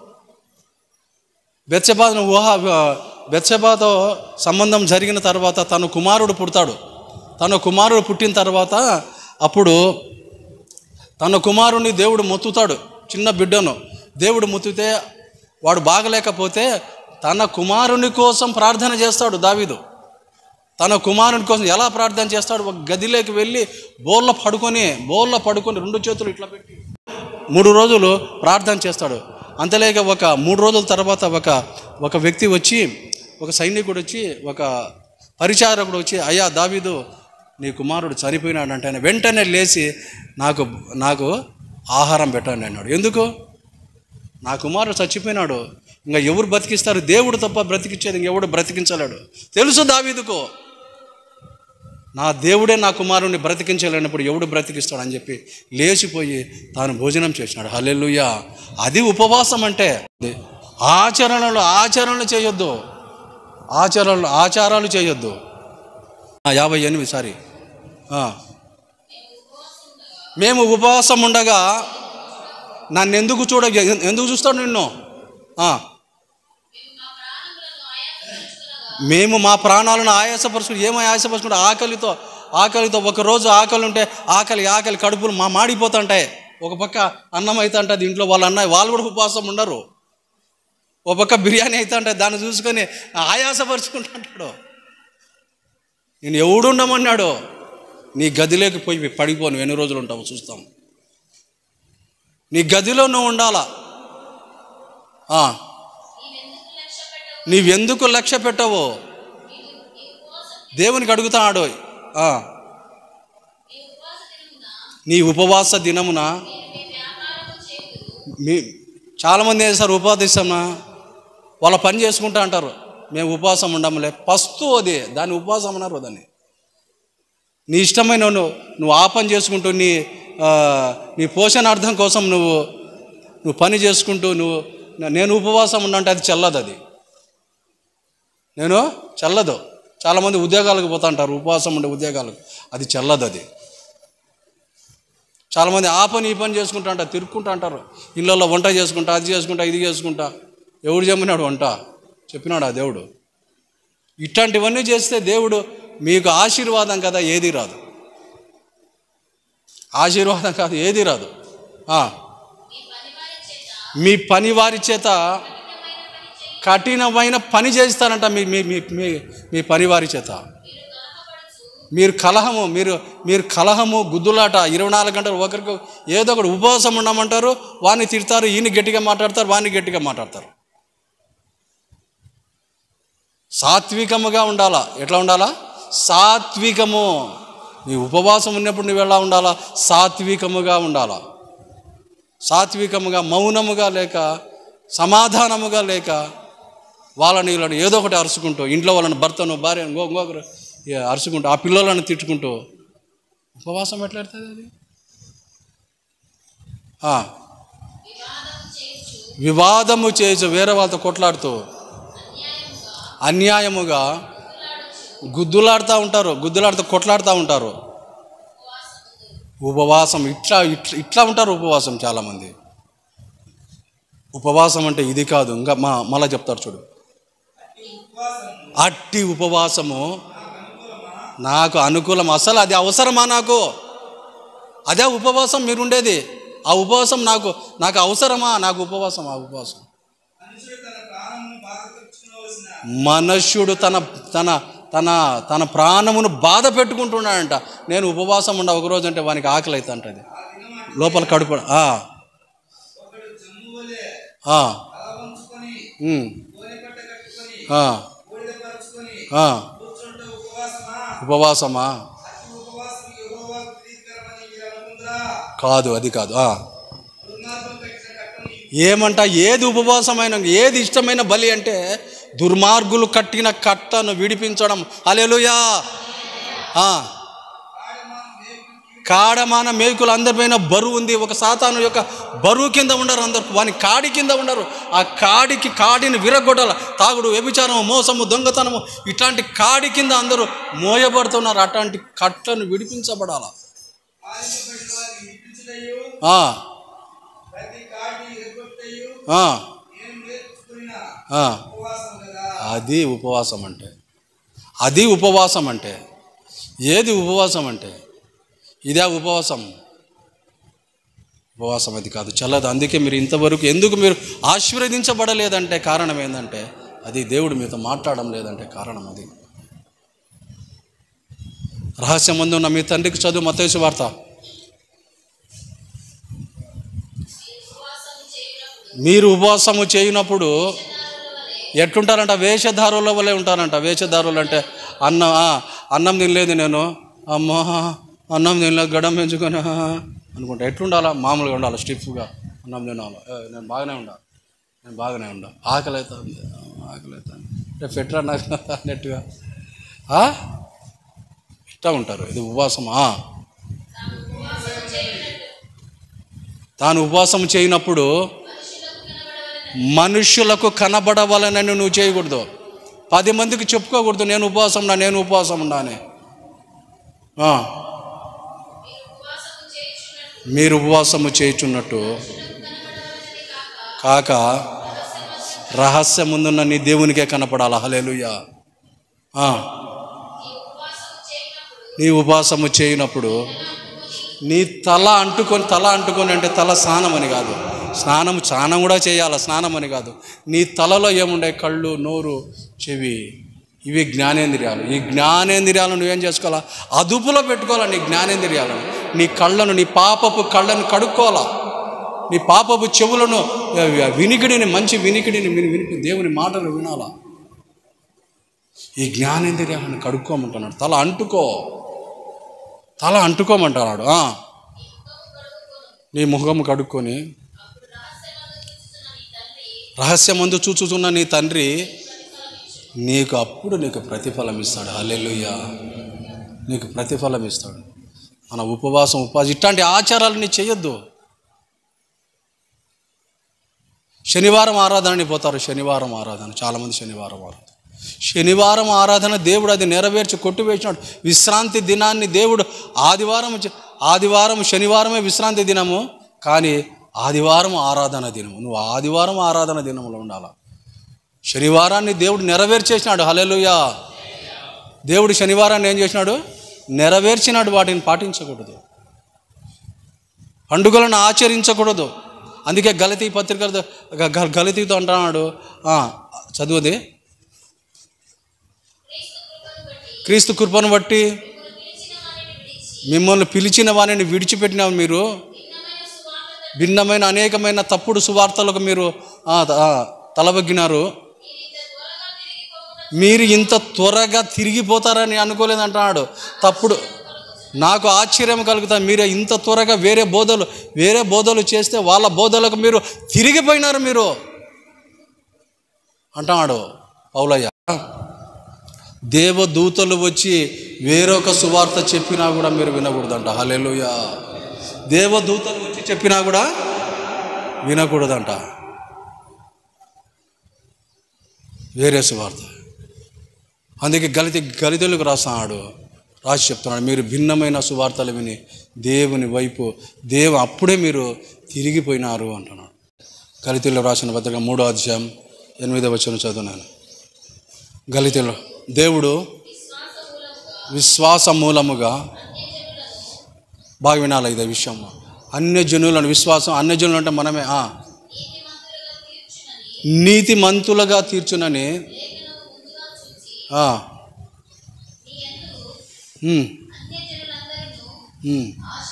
Speaker 1: బెత్సబాదను ఊహ బెత్సబాతో సంబంధం జరిగిన తర్వాత తన కుమారుడు పుడతాడు తన కుమారుడు పుట్టిన తర్వాత అప్పుడు తన కుమారుని దేవుడు మొత్తుతాడు చిన్న బిడ్డను దేవుడు మొత్తితే వాడు బాగలేకపోతే తన కుమారుని కోసం ప్రార్థన చేస్తాడు దావీదు తన కుమారుని కోసం ఎలా ప్రార్థన చేస్తాడు ఒక గదిలోకి వెళ్ళి బోర్ల పడుకొని బోర్ల పడుకొని రెండు చేతులు ఇట్లా పెట్టి మూడు రోజులు ప్రార్థన చేస్తాడు అంతలేక ఒక మూడు రోజుల తర్వాత ఒక ఒక వ్యక్తి వచ్చి ఒక సైనికుడు వచ్చి ఒక పరిచారకుడు వచ్చి అయ్యా దావీదు నీ కుమారుడు చనిపోయినాడు అంటే ఆయన వెంటనే లేచి నాకు నాకు ఆహారం పెట్టండి అన్నాడు ఎందుకు నా కుమారుడు చచ్చిపోయినాడు ఇంకా ఎవరు బ్రతికిస్తారు దేవుడు తప్ప బ్రతికించేది ఇంకెవడు బ్రతికించలేడు తెలుసు దావీదుకు నా దేవుడే నా కుమారుణ్ణి బ్రతికించలేనప్పుడు ఎవడు బ్రతికిస్తాడని చెప్పి లేచిపోయి తాను భోజనం చేసినాడు హల్లెలూయా అది ఉపవాసం అంటే ఆచరణలు ఆచరణలు చేయొద్దు ఆచరణలు ఆచారాలు చేయొద్దు ఆ, యాభై ఎనిమిది సారీ ఆ. మేము ఉపవాసం ఉండగా నన్ను ఎందుకు చూడ ఎందుకు చూస్తాడు నిన్ను ఆ. మేము మా ప్రాణాలను ఆయాసపరుచుకుంటే ఏమో ఆయాసపరుచుకుంటే ఆకలితో ఆకలితో ఒక రోజు ఆకలి ఉంటే ఆకలి ఆకలి కడుపులు మా మాడిపోతుంటాయి ఒక పక్క అన్నం అయితే ఉంటుంది ఇంట్లో వాళ్ళ అన్న వాళ్ళు కూడా ఉపవాసం ఉండరు ఓ పక్క బిర్యానీ అయితే అంటే దాన్ని చూసుకొని ఆయాసపరుచుకుంటుంటాడు నేను ఎవడు ఉండమన్నాడు నీ గదిలోకి పోయి పడిపోను ఎన్ని రోజులు ఉంటావు చూస్తాం నీ గదిలో నువ్వు ఉండాలా ఆ. నీవెందుకు లక్ష్య పెట్టవు దేవునికి అడుగుతాడు ఆ. నీ ఉపవాస దినమున మీ చాలామంది ఏం చేస్తారు ఉపాధిస్తామా వాళ్ళ పని చేసుకుంటా అంటారు మేము ఉపవాసం ఉండములే పస్తు అది దాన్ని ఉపవాసం అన్నారు దాన్ని నీ ఇష్టమైన నువ్వు నువ్వు ఆ పని చేసుకుంటూ నీ ఆ, నీ పోషణార్థం కోసం నువ్వు నువ్వు పని చేసుకుంటూ నువ్వు నేను ఉపవాసం ఉండంటే అది చెల్లదు అది నేను చల్లదు చాలామంది ఉద్యోగాలకు పోతా అంటారు ఉపవాసం ఉండే ఉద్యోగాలకు అది చల్లదు అది చాలామంది ఆ పని ఈ పని చేసుకుంటా అంటారు తిరుక్కుంటా అంటారు ఇళ్ళల్లో వంట చేసుకుంటా అది చేసుకుంటా ఇది చేసుకుంటా ఎవడు చెప్పినాడు వంట చెప్పినాడు ఆ దేవుడు ఇట్లాంటివన్నీ చేస్తే దేవుడు మీకు ఆశీర్వాదం కదా ఏది రాదు ఆశీర్వాదం కాదు ఏది రాదు ఆ. మీ పని వారి చేత కఠినమైన పని చేస్తారంట మీ మీ మీ మీ మీ పని వారి చేత మీరు కలహము మీరు మీరు కలహము గుద్దులాట ఇరవై నాలుగు గంటలు ఒకరికి ఏదో ఒకటి ఉపవాసం ఉండమంటారు వాడిని తిడతారు ఈయన గట్టిగా మాట్లాడతారు వాడిని గట్టిగా మాట్లాడతారు సాత్వికముగా ఉండాలా ఎట్లా ఉండాలా సాత్వికము నీ ఉపవాసం ఉన్నప్పుడు నువ్వు ఎలా ఉండాలా సాత్వికముగా ఉండాలా సాత్వికముగా మౌనముగా లేక సమాధానముగా లేక వాళ్ళని వీళ్ళని ఏదో ఒకటి అరుచుకుంటూ ఇంట్లో వాళ్ళని భర్తను భార్యను ఇంకో ఇంకొకరు ఇక అరుచుకుంటూ ఆ పిల్లలను తిట్టుకుంటూ ఉపవాసం ఎట్లా ఎడుతుంది అది ఆ. వివాదము చేసి వేరే వాళ్ళతో కొట్లాడుతూ అన్యాయముగా గుద్దులాడుతూ ఉంటారు గుద్దులాడుతూ కొట్లాడుతూ ఉంటారు ఉపవాసం ఇట్లా ఇట్లా ఇట్లా ఉంటారు ఉపవాసం చాలామంది ఉపవాసం అంటే ఇది కాదు ఇంకా మా మళ్ళా చెప్తారు చూడు అట్టి ఉపవాసము నాకు అనుకూలం అసలు అది అవసరమా నాకు అదే ఉపవాసం మీరుండేది ఆ ఉపవాసం నాకు నాకు అవసరమా నాకు ఉపవాసం ఆ ఉపవాసం మనుష్యుడు తన తన తన తన ప్రాణమును బాధ పెట్టుకుంటున్నాడంట నేను ఉపవాసం ఉండ ఒక రోజు అంటే వానికి ఆకలి అవుతా అంటది లోపల కడుపు ఆ. ఆ. ఉమ్. ఆ. ఆ. ఉపవాసమా కాదు అది కాదు ఆ. ఏమంట ఏది ఉపవాసమైన ఏది ఇష్టమైన బలి అంటే దుర్మార్గులు కట్టిన కట్టను విడిపించడం అలెలుయా కాడమాన మేకులు అందరిపైన బరువు ఉంది ఒక సాతాను యొక్క బరువు కింద ఉండరు అందరు వాని కాడి కింద ఉండరు ఆ కాడికి కాడిని విరగొట్టాల తాగుడు వ్యభిచారము మోసము దొంగతనము ఇట్లాంటి కాడి కింద అందరూ మోయబడుతున్నారు అట్లాంటి కట్టను విడిపించబడాల ఆ. ఆ. ఆ. అది ఉపవాసం అంటే అది ఉపవాసం అంటే ఏది ఉపవాసం అంటే ఇదే ఉపవాసం ఉపవాసం అది కాదు చల్లదు అందుకే మీరు ఇంతవరకు ఎందుకు మీరు ఆశీర్వదించబడలేదంటే కారణం ఏంటంటే అది దేవుడు మీతో మాట్లాడడం లేదంటే కారణం అది రహస్యం ముందు ఉన్న మీ తండ్రికి చదువు మతేసు వార్త మీరు ఉపవాసము చేయనప్పుడు ఎట్లుంటారంట వేషధారుల వల్లే ఉంటారంట వేషధారులు అంటే అన్నం ఆ, అన్నం తినలేదు నేను అమ్మా అన్నం తినలేదు గడం పెంచుకొని ఆ, అనుకుంటా ఎట్లుండాలా మామూలుగా ఉండాలి స్టిఫ్గా అన్నం తినాలి ఏ, నేను బాగానే ఉండా నేను బాగానే ఉండా ఆకలి అవుతుంది ఆకలి అవుతుంది అంటే పెట్టరా నాకు అన్నట్టుగా ఆ? ఇట్టా ఉంటారు ఇది ఉపవాసమా తాను ఉపవాసం చేయనప్పుడు మనుష్యులకు కనబడవలనని నువ్వు చేయకూడదు పది మందికి చెప్పుకోకూడదు నేను ఉపవాసం ఉన్నా నేను ఉపవాసం ఉన్నా అని ఆ. మీరు ఉపవాసము చేయుచున్నట్టు కాక రహస్యం ముందున్న నీ దేవునికే కనపడాలి హలేలుయ్యా ఆ. నీ ఉపవాసము చేయనప్పుడు నీ తల అంటుకొని తల అంటుకొని అంటే తల స్నానం అని కాదు స్నానం స్నానం కూడా చేయాలి స్నానం అని కాదు నీ తలలో ఏముండే కళ్ళు నోరు చెవి ఇవి జ్ఞానేంద్రియాలు ఈ జ్ఞానేంద్రియాలను నువ్వేం చేసుకోవాలా అదుపులో పెట్టుకోవాలా నీ జ్ఞానేంద్రియాలను నీ కళ్ళను నీ పాపపు కళ్ళను కడుక్కోవాలా నీ పాపపు చెవులను ఆ, వినికిడిని మంచి వినికిడిని విని వినికి దేవుని మాటలు వినాలా ఈ జ్ఞానేంద్రియాలను కడుక్కోమంటున్నాడు తల అంటుకో తల అంటుకోమంటున్నాడు ఆ. నీ ముఖము కడుక్కొని రహస్యమందు చూచుచున్న నీ తండ్రి నీకు అప్పుడు నీకు ప్రతిఫలం ఇస్తాడు హల్లెలూయా నీకు ప్రతిఫలం ఇస్తాడు మన ఉపవాసం ఉపవాసం ఇట్లాంటి ఆచారాలని చేయొద్దు శనివారం ఆరాధనని పోతారు శనివారం ఆరాధన చాలామంది శనివారం ఆరాధన శనివారం ఆరాధన దేవుడు అది నెరవేర్చి కొట్టివేసినాడు విశ్రాంతి దినాన్ని దేవుడు ఆదివారం చే- ఆదివారం శనివారమే విశ్రాంతి దినము కానీ ఆదివారం ఆరాధన దినము నువ్వు ఆదివారం ఆరాధన దినములో ఉండాలా శనివారాన్ని దేవుడు నెరవేర్చేసినాడు హల్లెలూయా దేవుడు శనివారాన్ని ఏం చేసినాడు నెరవేర్చినాడు వాటిని పాటించకూడదు పండుగలను ఆచరించకూడదు అందుకే గలతీ పత్రిక గ- గ- గలతీతో అంటున్నాడు ఆ, చదువుది క్రీస్తు కృపను బట్టి మిమ్మల్ని పిలిచిన వారిని విడిచిపెట్టిన మీరు భిన్నమైన అనేకమైన తప్పుడు సువార్తలకు మీరు ఆ, ఆ, తలబగ్గినారు మీరు ఇంత త్వరగా తిరిగిపోతారని అనుకోలేదు అంటున్నాడు తప్పుడు నాకు ఆశ్చర్యం కలుగుతా మీరు ఇంత త్వరగా వేరే బోధలు వేరే బోధలు చేస్తే వాళ్ళ బోధలకు మీరు తిరిగిపోయినారు మీరు అంటున్నాడు పౌలయ్య దేవదూతలు వచ్చి వేరొక సువార్త చెప్పినా కూడా మీరు వినకూడదంట హల్లెలూయా దేవదూతలు వచ్చి చెప్పినా కూడా వినకూడదంట వేరే సువార్త అందుకే గలిత గలితులకు రాస్తున్నాడు రాసి చెప్తున్నాడు మీరు భిన్నమైన సువార్తలు విని దేవుని వైపు దేవు అప్పుడే మీరు తిరిగిపోయినారు అంటున్నాడు గలితుల్లో రాసిన పత్రిక మూడో అధ్యాయం ఎనిమిదో వచ్చిన చదువునాను గలితులు దేవుడు విశ్వాస మూలముగా బాగా వినాలి ఇదే విషయం అన్య జనులను విశ్వాసం అన్య జనులు అంటే మనమే ఆ. నీతి మంతులుగా తీర్చునని ఆ. ఉమ్. ఉమ్.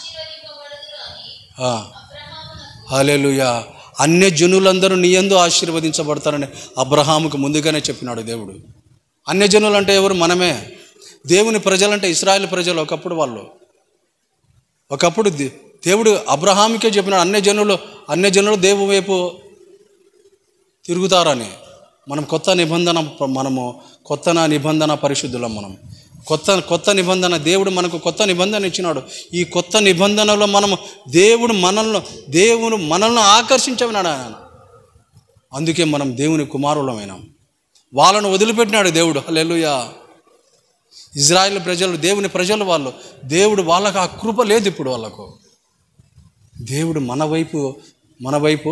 Speaker 1: ఆ. హల్లెలూయా అన్య జనులందరూ నీ యందు ఆశీర్వదించబడతారని అబ్రహాముకు ముందుగానే చెప్పినాడు దేవుడు అన్య జనులు అంటే ఎవరు మనమే దేవుని ప్రజలంటే ఇస్రాయేల్ ప్రజలు ఒకప్పుడు వాళ్ళు ఒకప్పుడు దే- దేవుడు అబ్రహాముకే చెప్పినాడు అన్య జనులు అన్య జనులు దేవు వైపు తిరుగుతారని మనం కొత్త నిబంధన ప- మనము కొత్త నా నిబంధన పరిశుద్ధులం మనం కొత్త కొత్త నిబంధన దేవుడు మనకు కొత్త నిబంధన ఇచ్చినాడు ఈ కొత్త నిబంధనలో మనము దేవుడు మనల్ని దేవుడు మనల్ని ఆకర్షించమన్నాడు ఆయన అందుకే మనం దేవుని కుమారులమైనాం వాళ్ళను వదిలిపెట్టినాడు దేవుడు హల్లెలూయా ఇజ్రాయెల్ ప్రజలు దేవుని ప్రజలు వాళ్ళు దేవుడు వాళ్ళకు ఆ కృప లేదు ఇప్పుడు వాళ్ళకు దేవుడు మన వైపు మన వైపు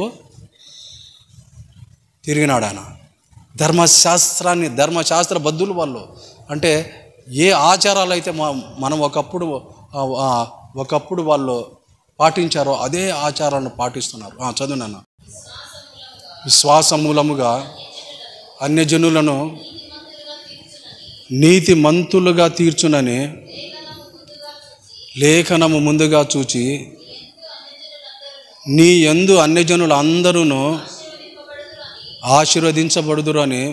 Speaker 1: తిరిగినాడు ఆయన ధర్మశాస్త్రాన్ని ధర్మశాస్త్ర బద్దులు వాళ్ళు అంటే ఏ ఆచారాలు అయితే మా మనం ఒకప్పుడు ఆ, ఆ, ఒకప్పుడు వాళ్ళు పాటించారో అదే ఆచారాలను పాటిస్తున్నారు ఆ, చదువు నాన్న విశ్వాస మూలముగా అన్యజనులను నీతి మంతులుగా తీర్చునని లేఖనము ముందుగా చూచి నీ యందు అన్యజనులు అందరూ ఆశీర్వదించబడుదురు అని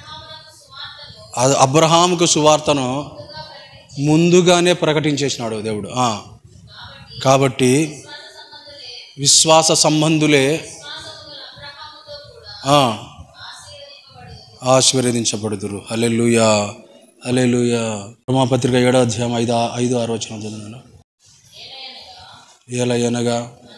Speaker 1: అబ్రహాముకు సువార్తను ముందుగానే ప్రకటించేసినాడు దేవుడు ఆ. కాబట్టి విశ్వాస సంబంధులే ఆ, ఆశీర్వదించబడుదురు హలెలుయా హలెలుయా రోమాపత్రిక ఏడో అధ్యాయం ఐదు ఐదు ఆరు వచ్చిన చదువును ఏలయనగా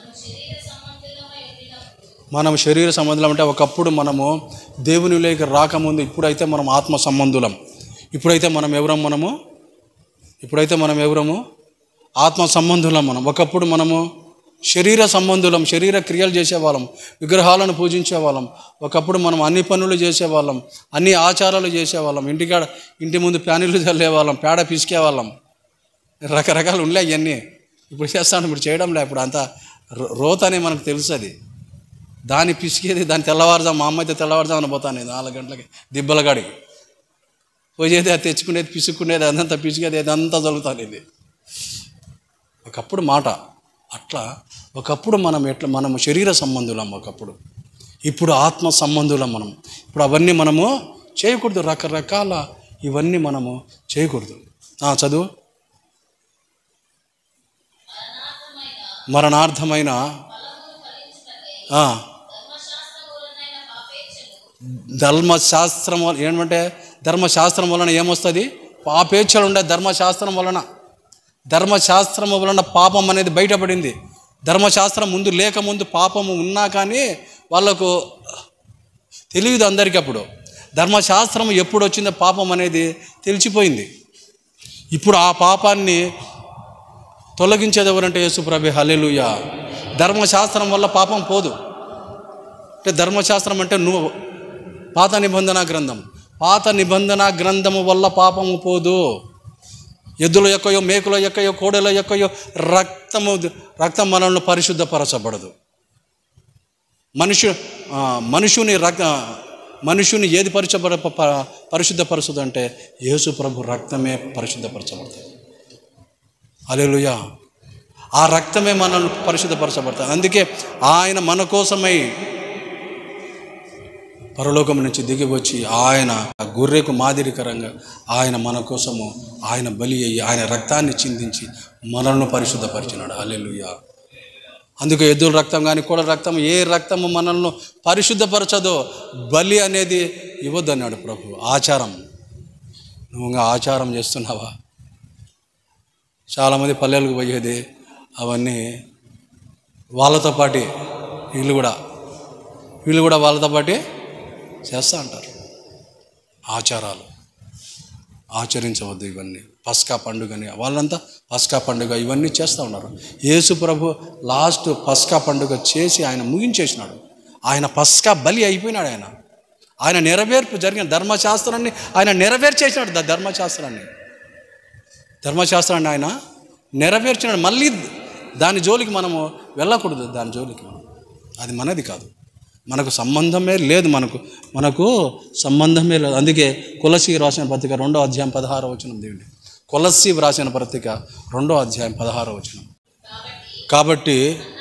Speaker 1: మనం శరీర సంబంధులం అంటే ఒకప్పుడు మనము దేవునిలోకి రాకముందు ఇప్పుడైతే మనం ఆత్మ సంబంధులం ఇప్పుడైతే మనం ఎవరం మనము ఇప్పుడైతే మనం ఎవరము ఆత్మ సంబంధులం మనం ఒకప్పుడు మనము శరీర సంబంధులం శరీర క్రియలు చేసేవాళ్ళం విగ్రహాలను పూజించేవాళ్ళం ఒకప్పుడు మనం అన్ని పనులు చేసేవాళ్ళం అన్ని ఆచారాలు చేసేవాళ్ళం ఇంటికాడ ఇంటి ముందు ప్యానీలు చల్లేవాళ్ళం పేడ పిసికేవాళ్ళం రకరకాలు ఉండే అవన్నీ ఇప్పుడు చేస్తాను ఇప్పుడు చేయడం లే ఇప్పుడు అంతా రో- రోత్ అని మనకు తెలుసు అది దాన్ని పిసికేది దాన్ని తెల్లవారుజాము మా అమ్మ అయితే తెల్లవారుజామున పోతాను నేను నాలుగు గంటలకి దిబ్బల కాడికి పోయేది అది తెచ్చుకునేది పిసుక్కునేది అదంతా పిసికేది అదంతా జరుగుతాను ఇది ఒకప్పుడు మాట అట్లా ఒకప్పుడు మనం ఎట్లా మనము శరీర సంబంధులం ఒకప్పుడు ఇప్పుడు ఆత్మ సంబంధులం మనం ఇప్పుడు అవన్నీ మనము చేయకూడదు రకరకాల ఇవన్నీ మనము చేయకూడదు ఆ, చదువు మరణార్థమైన ఆ, ధర్మశాస్త్రం వల్ల ఏమంటే ధర్మశాస్త్రం వలన ఏమొస్తుంది పాపేచ్ఛలు ఉండే ధర్మశాస్త్రం వలన ధర్మశాస్త్రం వలన పాపం అనేది బయటపడింది ధర్మశాస్త్రం ముందు లేక ముందు పాపము ఉన్నా కానీ వాళ్ళకు తెలియదు అందరికీ అప్పుడు ధర్మశాస్త్రం ఎప్పుడు వచ్చిందో పాపం అనేది తెలిసిపోయింది ఇప్పుడు ఆ పాపాన్ని తొలగించేది ఎవరంటే యేసుప్రభే హల్లెలూయ ధర్మశాస్త్రం వల్ల పాపం పోదు అంటే ధర్మశాస్త్రం అంటే నువ్వు పాత నిబంధన గ్రంథం పాత నిబంధన గ్రంథము వల్ల పాపము పోదు ఎద్దుల యొక్కయో మేకుల యొక్కయో కోడెల యొక్కయో రక్తము రక్తం మనల్ని పరిశుద్ధపరచబడదు మనుషు ఆ, మనుషుని రక్త మనుషుని ఏది పరిచబడ ప- పరిశుద్ధపరచదు అంటే యేసు ప్రభు రక్తమే పరిశుద్ధపరచబడుతుంది అలెలుయా ఆ రక్తమే మనల్ని పరిశుద్ధపరచబడుతుంది అందుకే ఆయన మన కోసమై పరలోకం నుంచి దిగి వచ్చి ఆయన ఆ గొర్రెకు మాదిరికరంగా ఆయన మన కోసము ఆయన బలి అయ్యి ఆయన రక్తాన్ని చిందించి మనల్ని పరిశుద్ధపరిచినాడు అల్లెలుయ్యా అందుకే ఎద్దుల రక్తం కానీ కోడ రక్తం ఏ రక్తము మనల్ని పరిశుద్ధపరచదో బలి అనేది ఇవ్వద్దన్నాడు ప్రభు ఆచారం నువ్వు ఇంకా ఆచారం చేస్తున్నావా చాలామంది పల్లెలకు పోయేది అవన్నీ వాళ్ళతో పాటి వీళ్ళు కూడా వీళ్ళు కూడా వాళ్ళతో పాటి చేస్తూ అంటారు ఆచారాలు ఆచరించవద్దు ఇవన్నీ పస్కా పండుగని వాళ్ళంతా పస్కా పండుగ ఇవన్నీ చేస్తూ ఉన్నారు యేసు ప్రభు లాస్ట్ పస్కా పండుగ చేసి ఆయన ముగించేసినాడు ఆయన పస్కా బలి అయిపోయినాడు ఆయన ఆయన నెరవేర్పు జరిగిన ధర్మశాస్త్రాన్ని ఆయన నెరవేర్చేసినాడు ద- ధర్మశాస్త్రాన్ని ధర్మశాస్త్రాన్ని ఆయన నెరవేర్చినాడు మళ్ళీ దాని జోలికి మనము వెళ్ళకూడదు దాని జోలికి మనం అది మనది కాదు మనకు సంబంధమే లేదు మనకు మనకు సంబంధమే లేదు అందుకే కులసి రాసిన పత్రిక రెండో అధ్యాయం పదహారో వచనం దేవుడి కులసి వ్రాసిన పత్రిక రెండో అధ్యాయం పదహారో వచనం కాబట్టి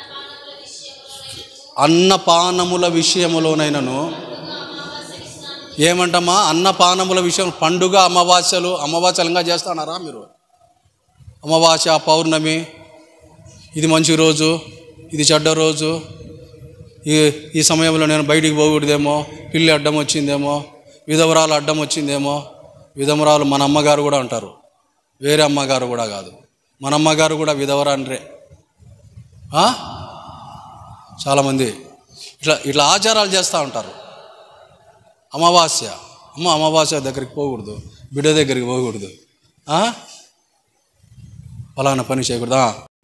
Speaker 1: అన్నపానముల విషయములోనైనను ఏమంటమ్మా అన్నపానముల విషయం పండుగ అమావాస్యలు అమావాస్యలంగా చేస్తున్నారా మీరు అమావాస్య పౌర్ణమి ఇది మంచి రోజు ఇది చెడ్డ రోజు ఈ ఈ సమయంలో నేను బయటికి పోకూడదేమో పిల్లి అడ్డం వచ్చిందేమో విధవరాలు అడ్డం వచ్చిందేమో విధవరాలు మన అమ్మగారు కూడా అంటారు వేరే అమ్మగారు కూడా కాదు మన అమ్మగారు కూడా విధవరాన్రే ఆ? చాలామంది ఇట్లా ఇట్లా ఆచారాలు చేస్తూ ఉంటారు అమావాస్య అమ్మ అమావాస్య దగ్గరికి పోకూడదు బిడ్డ దగ్గరికి పోకూడదు ఆ? ఫలానా పని చేయకూడదా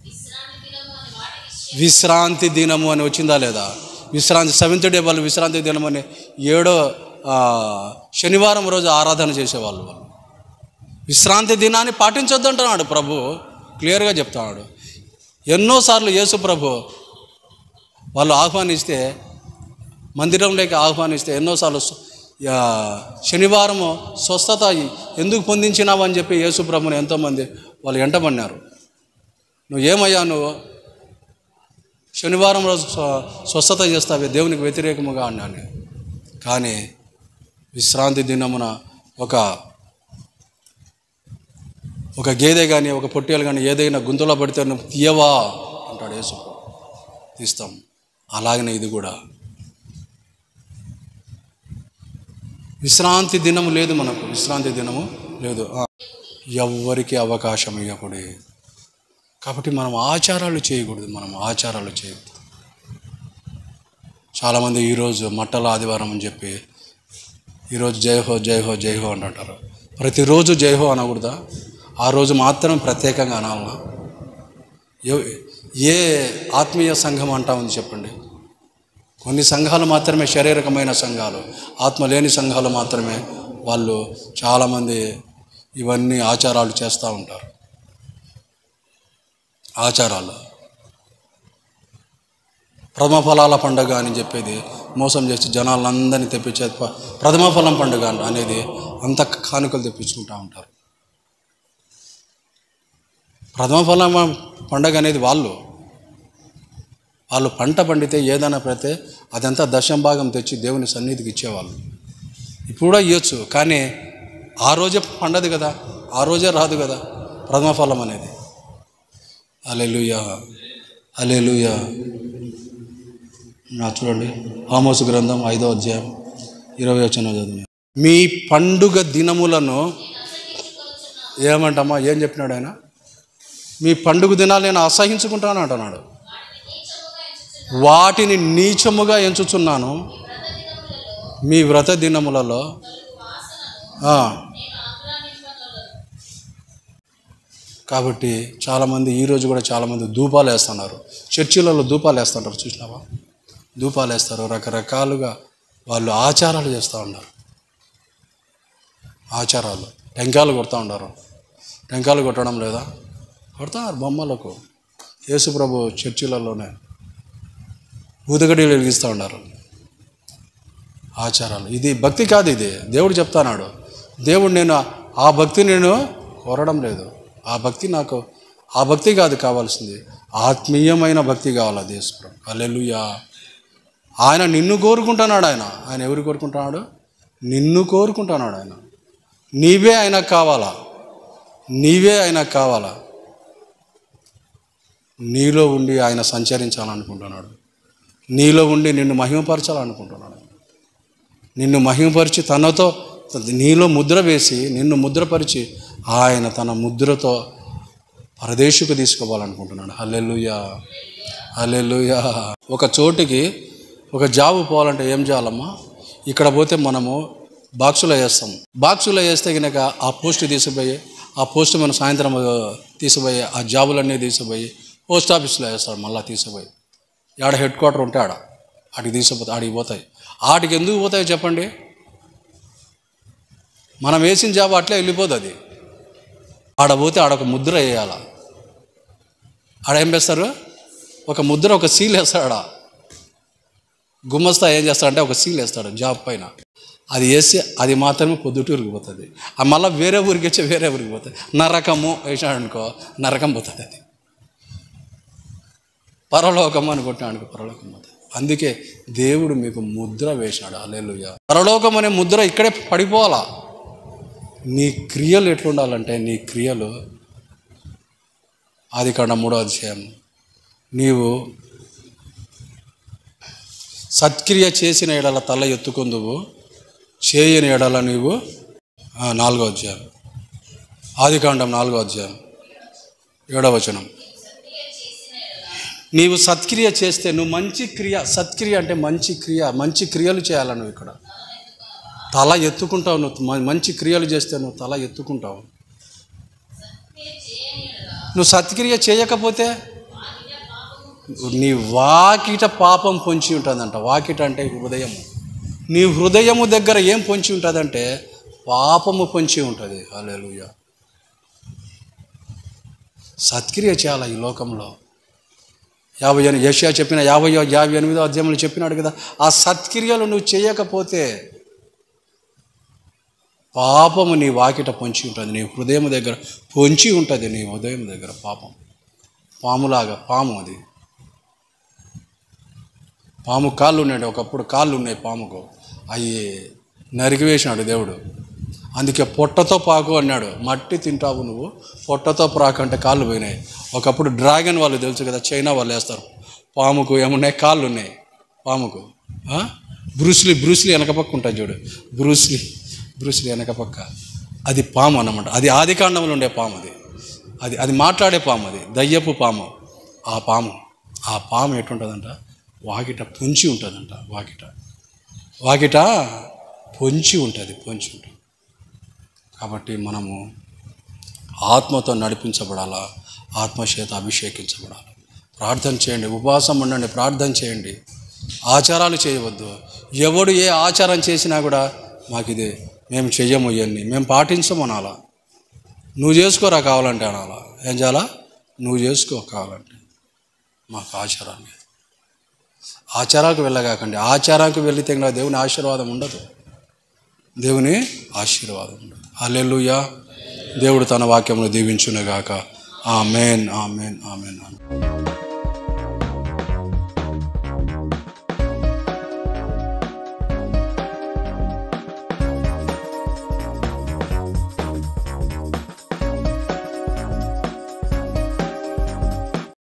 Speaker 1: విశ్రాంతి దినము అని వచ్చిందా లేదా విశ్రాంతి సెవెంత్ డే వాళ్ళు విశ్రాంతి దినం అని ఏడో ఆ, శనివారం రోజు ఆరాధన చేసేవాళ్ళు వాళ్ళు విశ్రాంతి దినాన్ని పాటించొద్దు అంటున్నాడు ప్రభు క్లియర్గా చెప్తున్నాడు ఎన్నోసార్లు యేసు ప్రభు వాళ్ళు ఆహ్వానిస్తే మందిరంలోకి ఆహ్వానిస్తే ఎన్నోసార్లు స్వ- యా, శనివారము స్వస్థత ఎందుకు పొందించినావు అని చెప్పి యేసు ప్రభుని ఎంతోమంది వాళ్ళు ఎంటబడినారు నువ్వు ఏమయ్యా నువ్వు శనివారం రోజు స్వ- స్వస్థత చేస్తావే దేవునికి వ్యతిరేకముగా అన్నాను కానీ విశ్రాంతి దినమున ఒక ఒక గేదె కానీ ఒక పొట్టేలు కానీ ఏదైనా గుంతలో పడితే నువ్వు తీయవా అంటాడు యేసు తీస్తాం అలాగనే ఇది కూడా విశ్రాంతి దినము లేదు మనకు విశ్రాంతి దినము లేదు ఆ, ఎవ్వరికి అవకాశం ఇవ్వకూడదు కాబట్టి మనం ఆచారాలు చేయకూడదు మనం ఆచారాలు చేయకూడదు చాలామంది ఈరోజు మట్టల ఆదివారం అని చెప్పి ఈరోజు జయహో జయహో జయహో అని అంటారు ప్రతిరోజు జయహో అనకూడదా ఆ రోజు మాత్రం ప్రత్యేకంగా అనాలనా ఎవ- ఏ ఆత్మీయ సంఘం అంటా ఉంది చెప్పండి కొన్ని సంఘాలు మాత్రమే శారీరకమైన సంఘాలు ఆత్మ లేని సంఘాలు మాత్రమే వాళ్ళు చాలామంది ఇవన్నీ ఆచారాలు చేస్తూ ఉంటారు ఆచారాలు ప్రథమ ఫలాల పండుగ అని చెప్పేది మోసం చేసి జనాలందరినీ తెప్పించే ప- ప్రథమ ఫలం పండుగ అనేది అంత కానుకలు తెప్పించుకుంటూ ఉంటారు ప్రథమ ఫలం పండగ అనేది వాళ్ళు వాళ్ళు పంట పండితే ఏదైనా పెడితే అదంతా దశం భాగం తెచ్చి దేవుని సన్నిధికి ఇచ్చేవాళ్ళు ఇప్పుడు కూడా ఇవ్వచ్చు కానీ ఆ రోజే పండదు కదా ఆ రోజే రాదు కదా ప్రథమ ఫలం అనేది అలెలుయా అలెలుయా నా చూడండి ఆమోసు గ్రంథం ఐదో అధ్యాయం ఇరవై వచ్చిన చదివి మీ పండుగ దినములను ఏమంటమ్మా ఏం చెప్పినాడు ఆయన మీ పండుగ దినాలు నేను అసహించుకుంటాను అంటున్నాడు వాటిని నీచముగా ఎంచుచున్నాను మీ వ్రత దినములలో ఆ. కాబట్టి చాలామంది ఈరోజు కూడా చాలామంది ధూపాలు వేస్తున్నారు చర్చిలలో ధూపాలు వేస్తుంటారు చూసినావా ధూపాలు వేస్తారు రకరకాలుగా వాళ్ళు ఆచారాలు చేస్తూ ఉన్నారు ఆచారాలు టెంకాయలు కొడతా ఉన్నారు టెంకాయలు కొట్టడం లేదా కొడతారు బొమ్మలకు యేసుప్రభు చర్చిలలోనే ఊదగడీలు వెలిగిస్తూ ఉన్నారు ఆచారాలు ఇది భక్తి కాదు ఇది దేవుడు చెప్తాన్నాడు దేవుడు నేను ఆ భక్తి నేను కోరడం లేదు ఆ భక్తి నాకు ఆ భక్తి కాదు కావాల్సింది ఆత్మీయమైన భక్తి కావాలి దేశపురం అల్లెలుయా ఆయన నిన్ను కోరుకుంటున్నాడు ఆయన ఆయన ఎవరు కోరుకుంటున్నాడు నిన్ను కోరుకుంటున్నాడు ఆయన నీవే ఆయనకు కావాలా నీవే ఆయనకు కావాలా నీలో ఉండి ఆయన సంచరించాలనుకుంటున్నాడు నీలో ఉండి నిన్ను మహిమపరచాలనుకుంటున్నాడు నిన్ను మహిమపరిచి తనతో నీలో ముద్ర వేసి నిన్ను ముద్రపరిచి ఆయన తన ముద్రతో పరదేశుకు తీసుకోవాలనుకుంటున్నాడు హల్లెలూయా హల్లెలూయా ఒక చోటికి ఒక జాబు పోవాలంటే ఏం చేయాలమ్మా ఇక్కడ పోతే మనము బాక్సులో వేస్తాం బాక్సులో వేస్తే కనుక ఆ పోస్ట్ తీసిపోయి ఆ పోస్ట్ మనం సాయంత్రం ఆ, తీసిపోయి ఆ జాబులన్నీ తీసిపోయి పోస్ట్ ఆఫీస్లో వేస్తాడు మళ్ళీ తీసిపోయి ఆడ హెడ్ క్వార్టర్ ఉంటే ఆడ ఆడికి తీసుకుపోతాయి ఆడికి పోతాయి ఆడికి ఎందుకు పోతాయో చెప్పండి మనం వేసిన జాబ్ అట్లే వెళ్ళిపోదు అది ఆడ పోతే ఆడ ఒక ముద్ర వేయాల ఆడ ఏం వేస్తారు ఒక ముద్ర ఒక సీల్ వేస్తాడు ఆడ గుమ్మస్తా ఏం చేస్తాడంటే ఒక సీల్ వేస్తాడు జాబ్ పైన అది వేసి అది మాత్రమే పొద్దుటూరుకి పోతుంది ఆ మళ్ళీ వేరే ఊరికి వచ్చి వేరే ఊరికి పోతుంది నరకము వేసాడు అనుకో నరకం పోతుంది అది పరలోకం అని కొట్టినాడు అనుకో పరలోకం పోతుంది అందుకే దేవుడు మీకు ముద్ర వేశాడు అలెలుయ పరలోకం అనే ముద్ర ఇక్కడే పడిపోవాలా నీ క్రియలు ఎట్లుండాలంటే నీ క్రియలు ఆది కాండ మూడో అధ్యాయం నీవు సత్క్రియ చేసిన ఎడల తల ఎత్తుకుందువు చేయని ఎడల నీవు ఆ, నాలుగో అధ్యాయం ఆది కాండం నాలుగో అధ్యాయం ఏడవ వచనం నీవు సత్క్రియ చేస్తే నువ్వు మంచి క్రియ సత్క్రియ అంటే మంచి క్రియ మంచి క్రియలు చేయాలి నువ్వు ఇక్కడ తల ఎత్తుకుంటావు నువ్వు మ- మంచి క్రియలు చేస్తే నువ్వు తల ఎత్తుకుంటావు నువ్వు సత్క్రియ చేయకపోతే నీ వాకిట పాపం పొంచి ఉంటుందంట వాకిట అంటే హృదయము నీ హృదయము దగ్గర ఏం పొంచి ఉంటుందంటే పాపము పొంచి ఉంటుంది హల్లెలూయా సత్క్రియ చేయాలి ఈ లోకంలో యాభై ఎనిమిది యెషయా చెప్పిన యాభై యాభై ఎనిమిదో అధ్యాయంలో చెప్పినాడు కదా ఆ సత్క్రియలు నువ్వు చేయకపోతే పాపము నీ వాకిట పొంచి ఉంటుంది నీ హృదయం దగ్గర పొంచి ఉంటుంది నీ హృదయం దగ్గర పాపం పాములాగా పాము అది పాము కాళ్ళు ఉన్నాడు ఒకప్పుడు కాళ్ళు ఉన్నాయి పాముకు అవి నరికివేసినాడు దేవుడు అందుకే పొట్టతో పాకు అన్నాడు మట్టి తింటావు నువ్వు పొట్టతో ప్రాకు అంటే కాళ్ళు పోయినాయి ఒకప్పుడు డ్రాగన్ వాళ్ళు తెలుసు కదా చైనా వాళ్ళు వేస్తారు పాముకు ఏమున్నాయి కాళ్ళు ఉన్నాయి పాముకు ఆ? బ్రూస్లీ బ్రూస్లీ వెనక పక్క ఉంటుంది చూడు బ్రూస్లీ బ్రూస్లీ వెనక పక్క అది పాము అన్నమాట అది ఆది కాండంలో ఉండే పాము అది అది అది మాట్లాడే పాము అది దయ్యపు పాము ఆ పాము ఆ పాము ఎటుంటుందంట వాకిట పొంచి ఉంటుందంట వాకిట వాకిట పొంచి ఉంటుంది పొంచి ఉంటుంది కాబట్టి మనము ఆత్మతో నడిపించబడాలా ఆత్మచేత అభిషేకించబడాలి ప్రార్థన చేయండి ఉపవాసం ఉండండి ప్రార్థన చేయండి ఆచారాలు చేయవద్దు ఎవడు ఏ ఆచారం చేసినా కూడా మాకు ఇది మేము చెయ్యము ఇవన్నీ మేము పాటించము అనాలా నువ్వు చేసుకోరా కావాలంటే అనాలా ఏం చేయాలా నువ్వు చేసుకో కావాలంటే మాకు ఆచారాన్ని ఆచారాలకు వెళ్ళగాకండి ఆచారానికి వెళితే ఇంకా దేవుని ఆశీర్వాదం ఉండదు దేవుని ఆశీర్వాదం ఉండదు హల్లెలూయా దేవుడు తన వాక్యంలో దీవించునుగాక ఆమెన్ ఆమెన్ ఆమెన్ ఆమెన్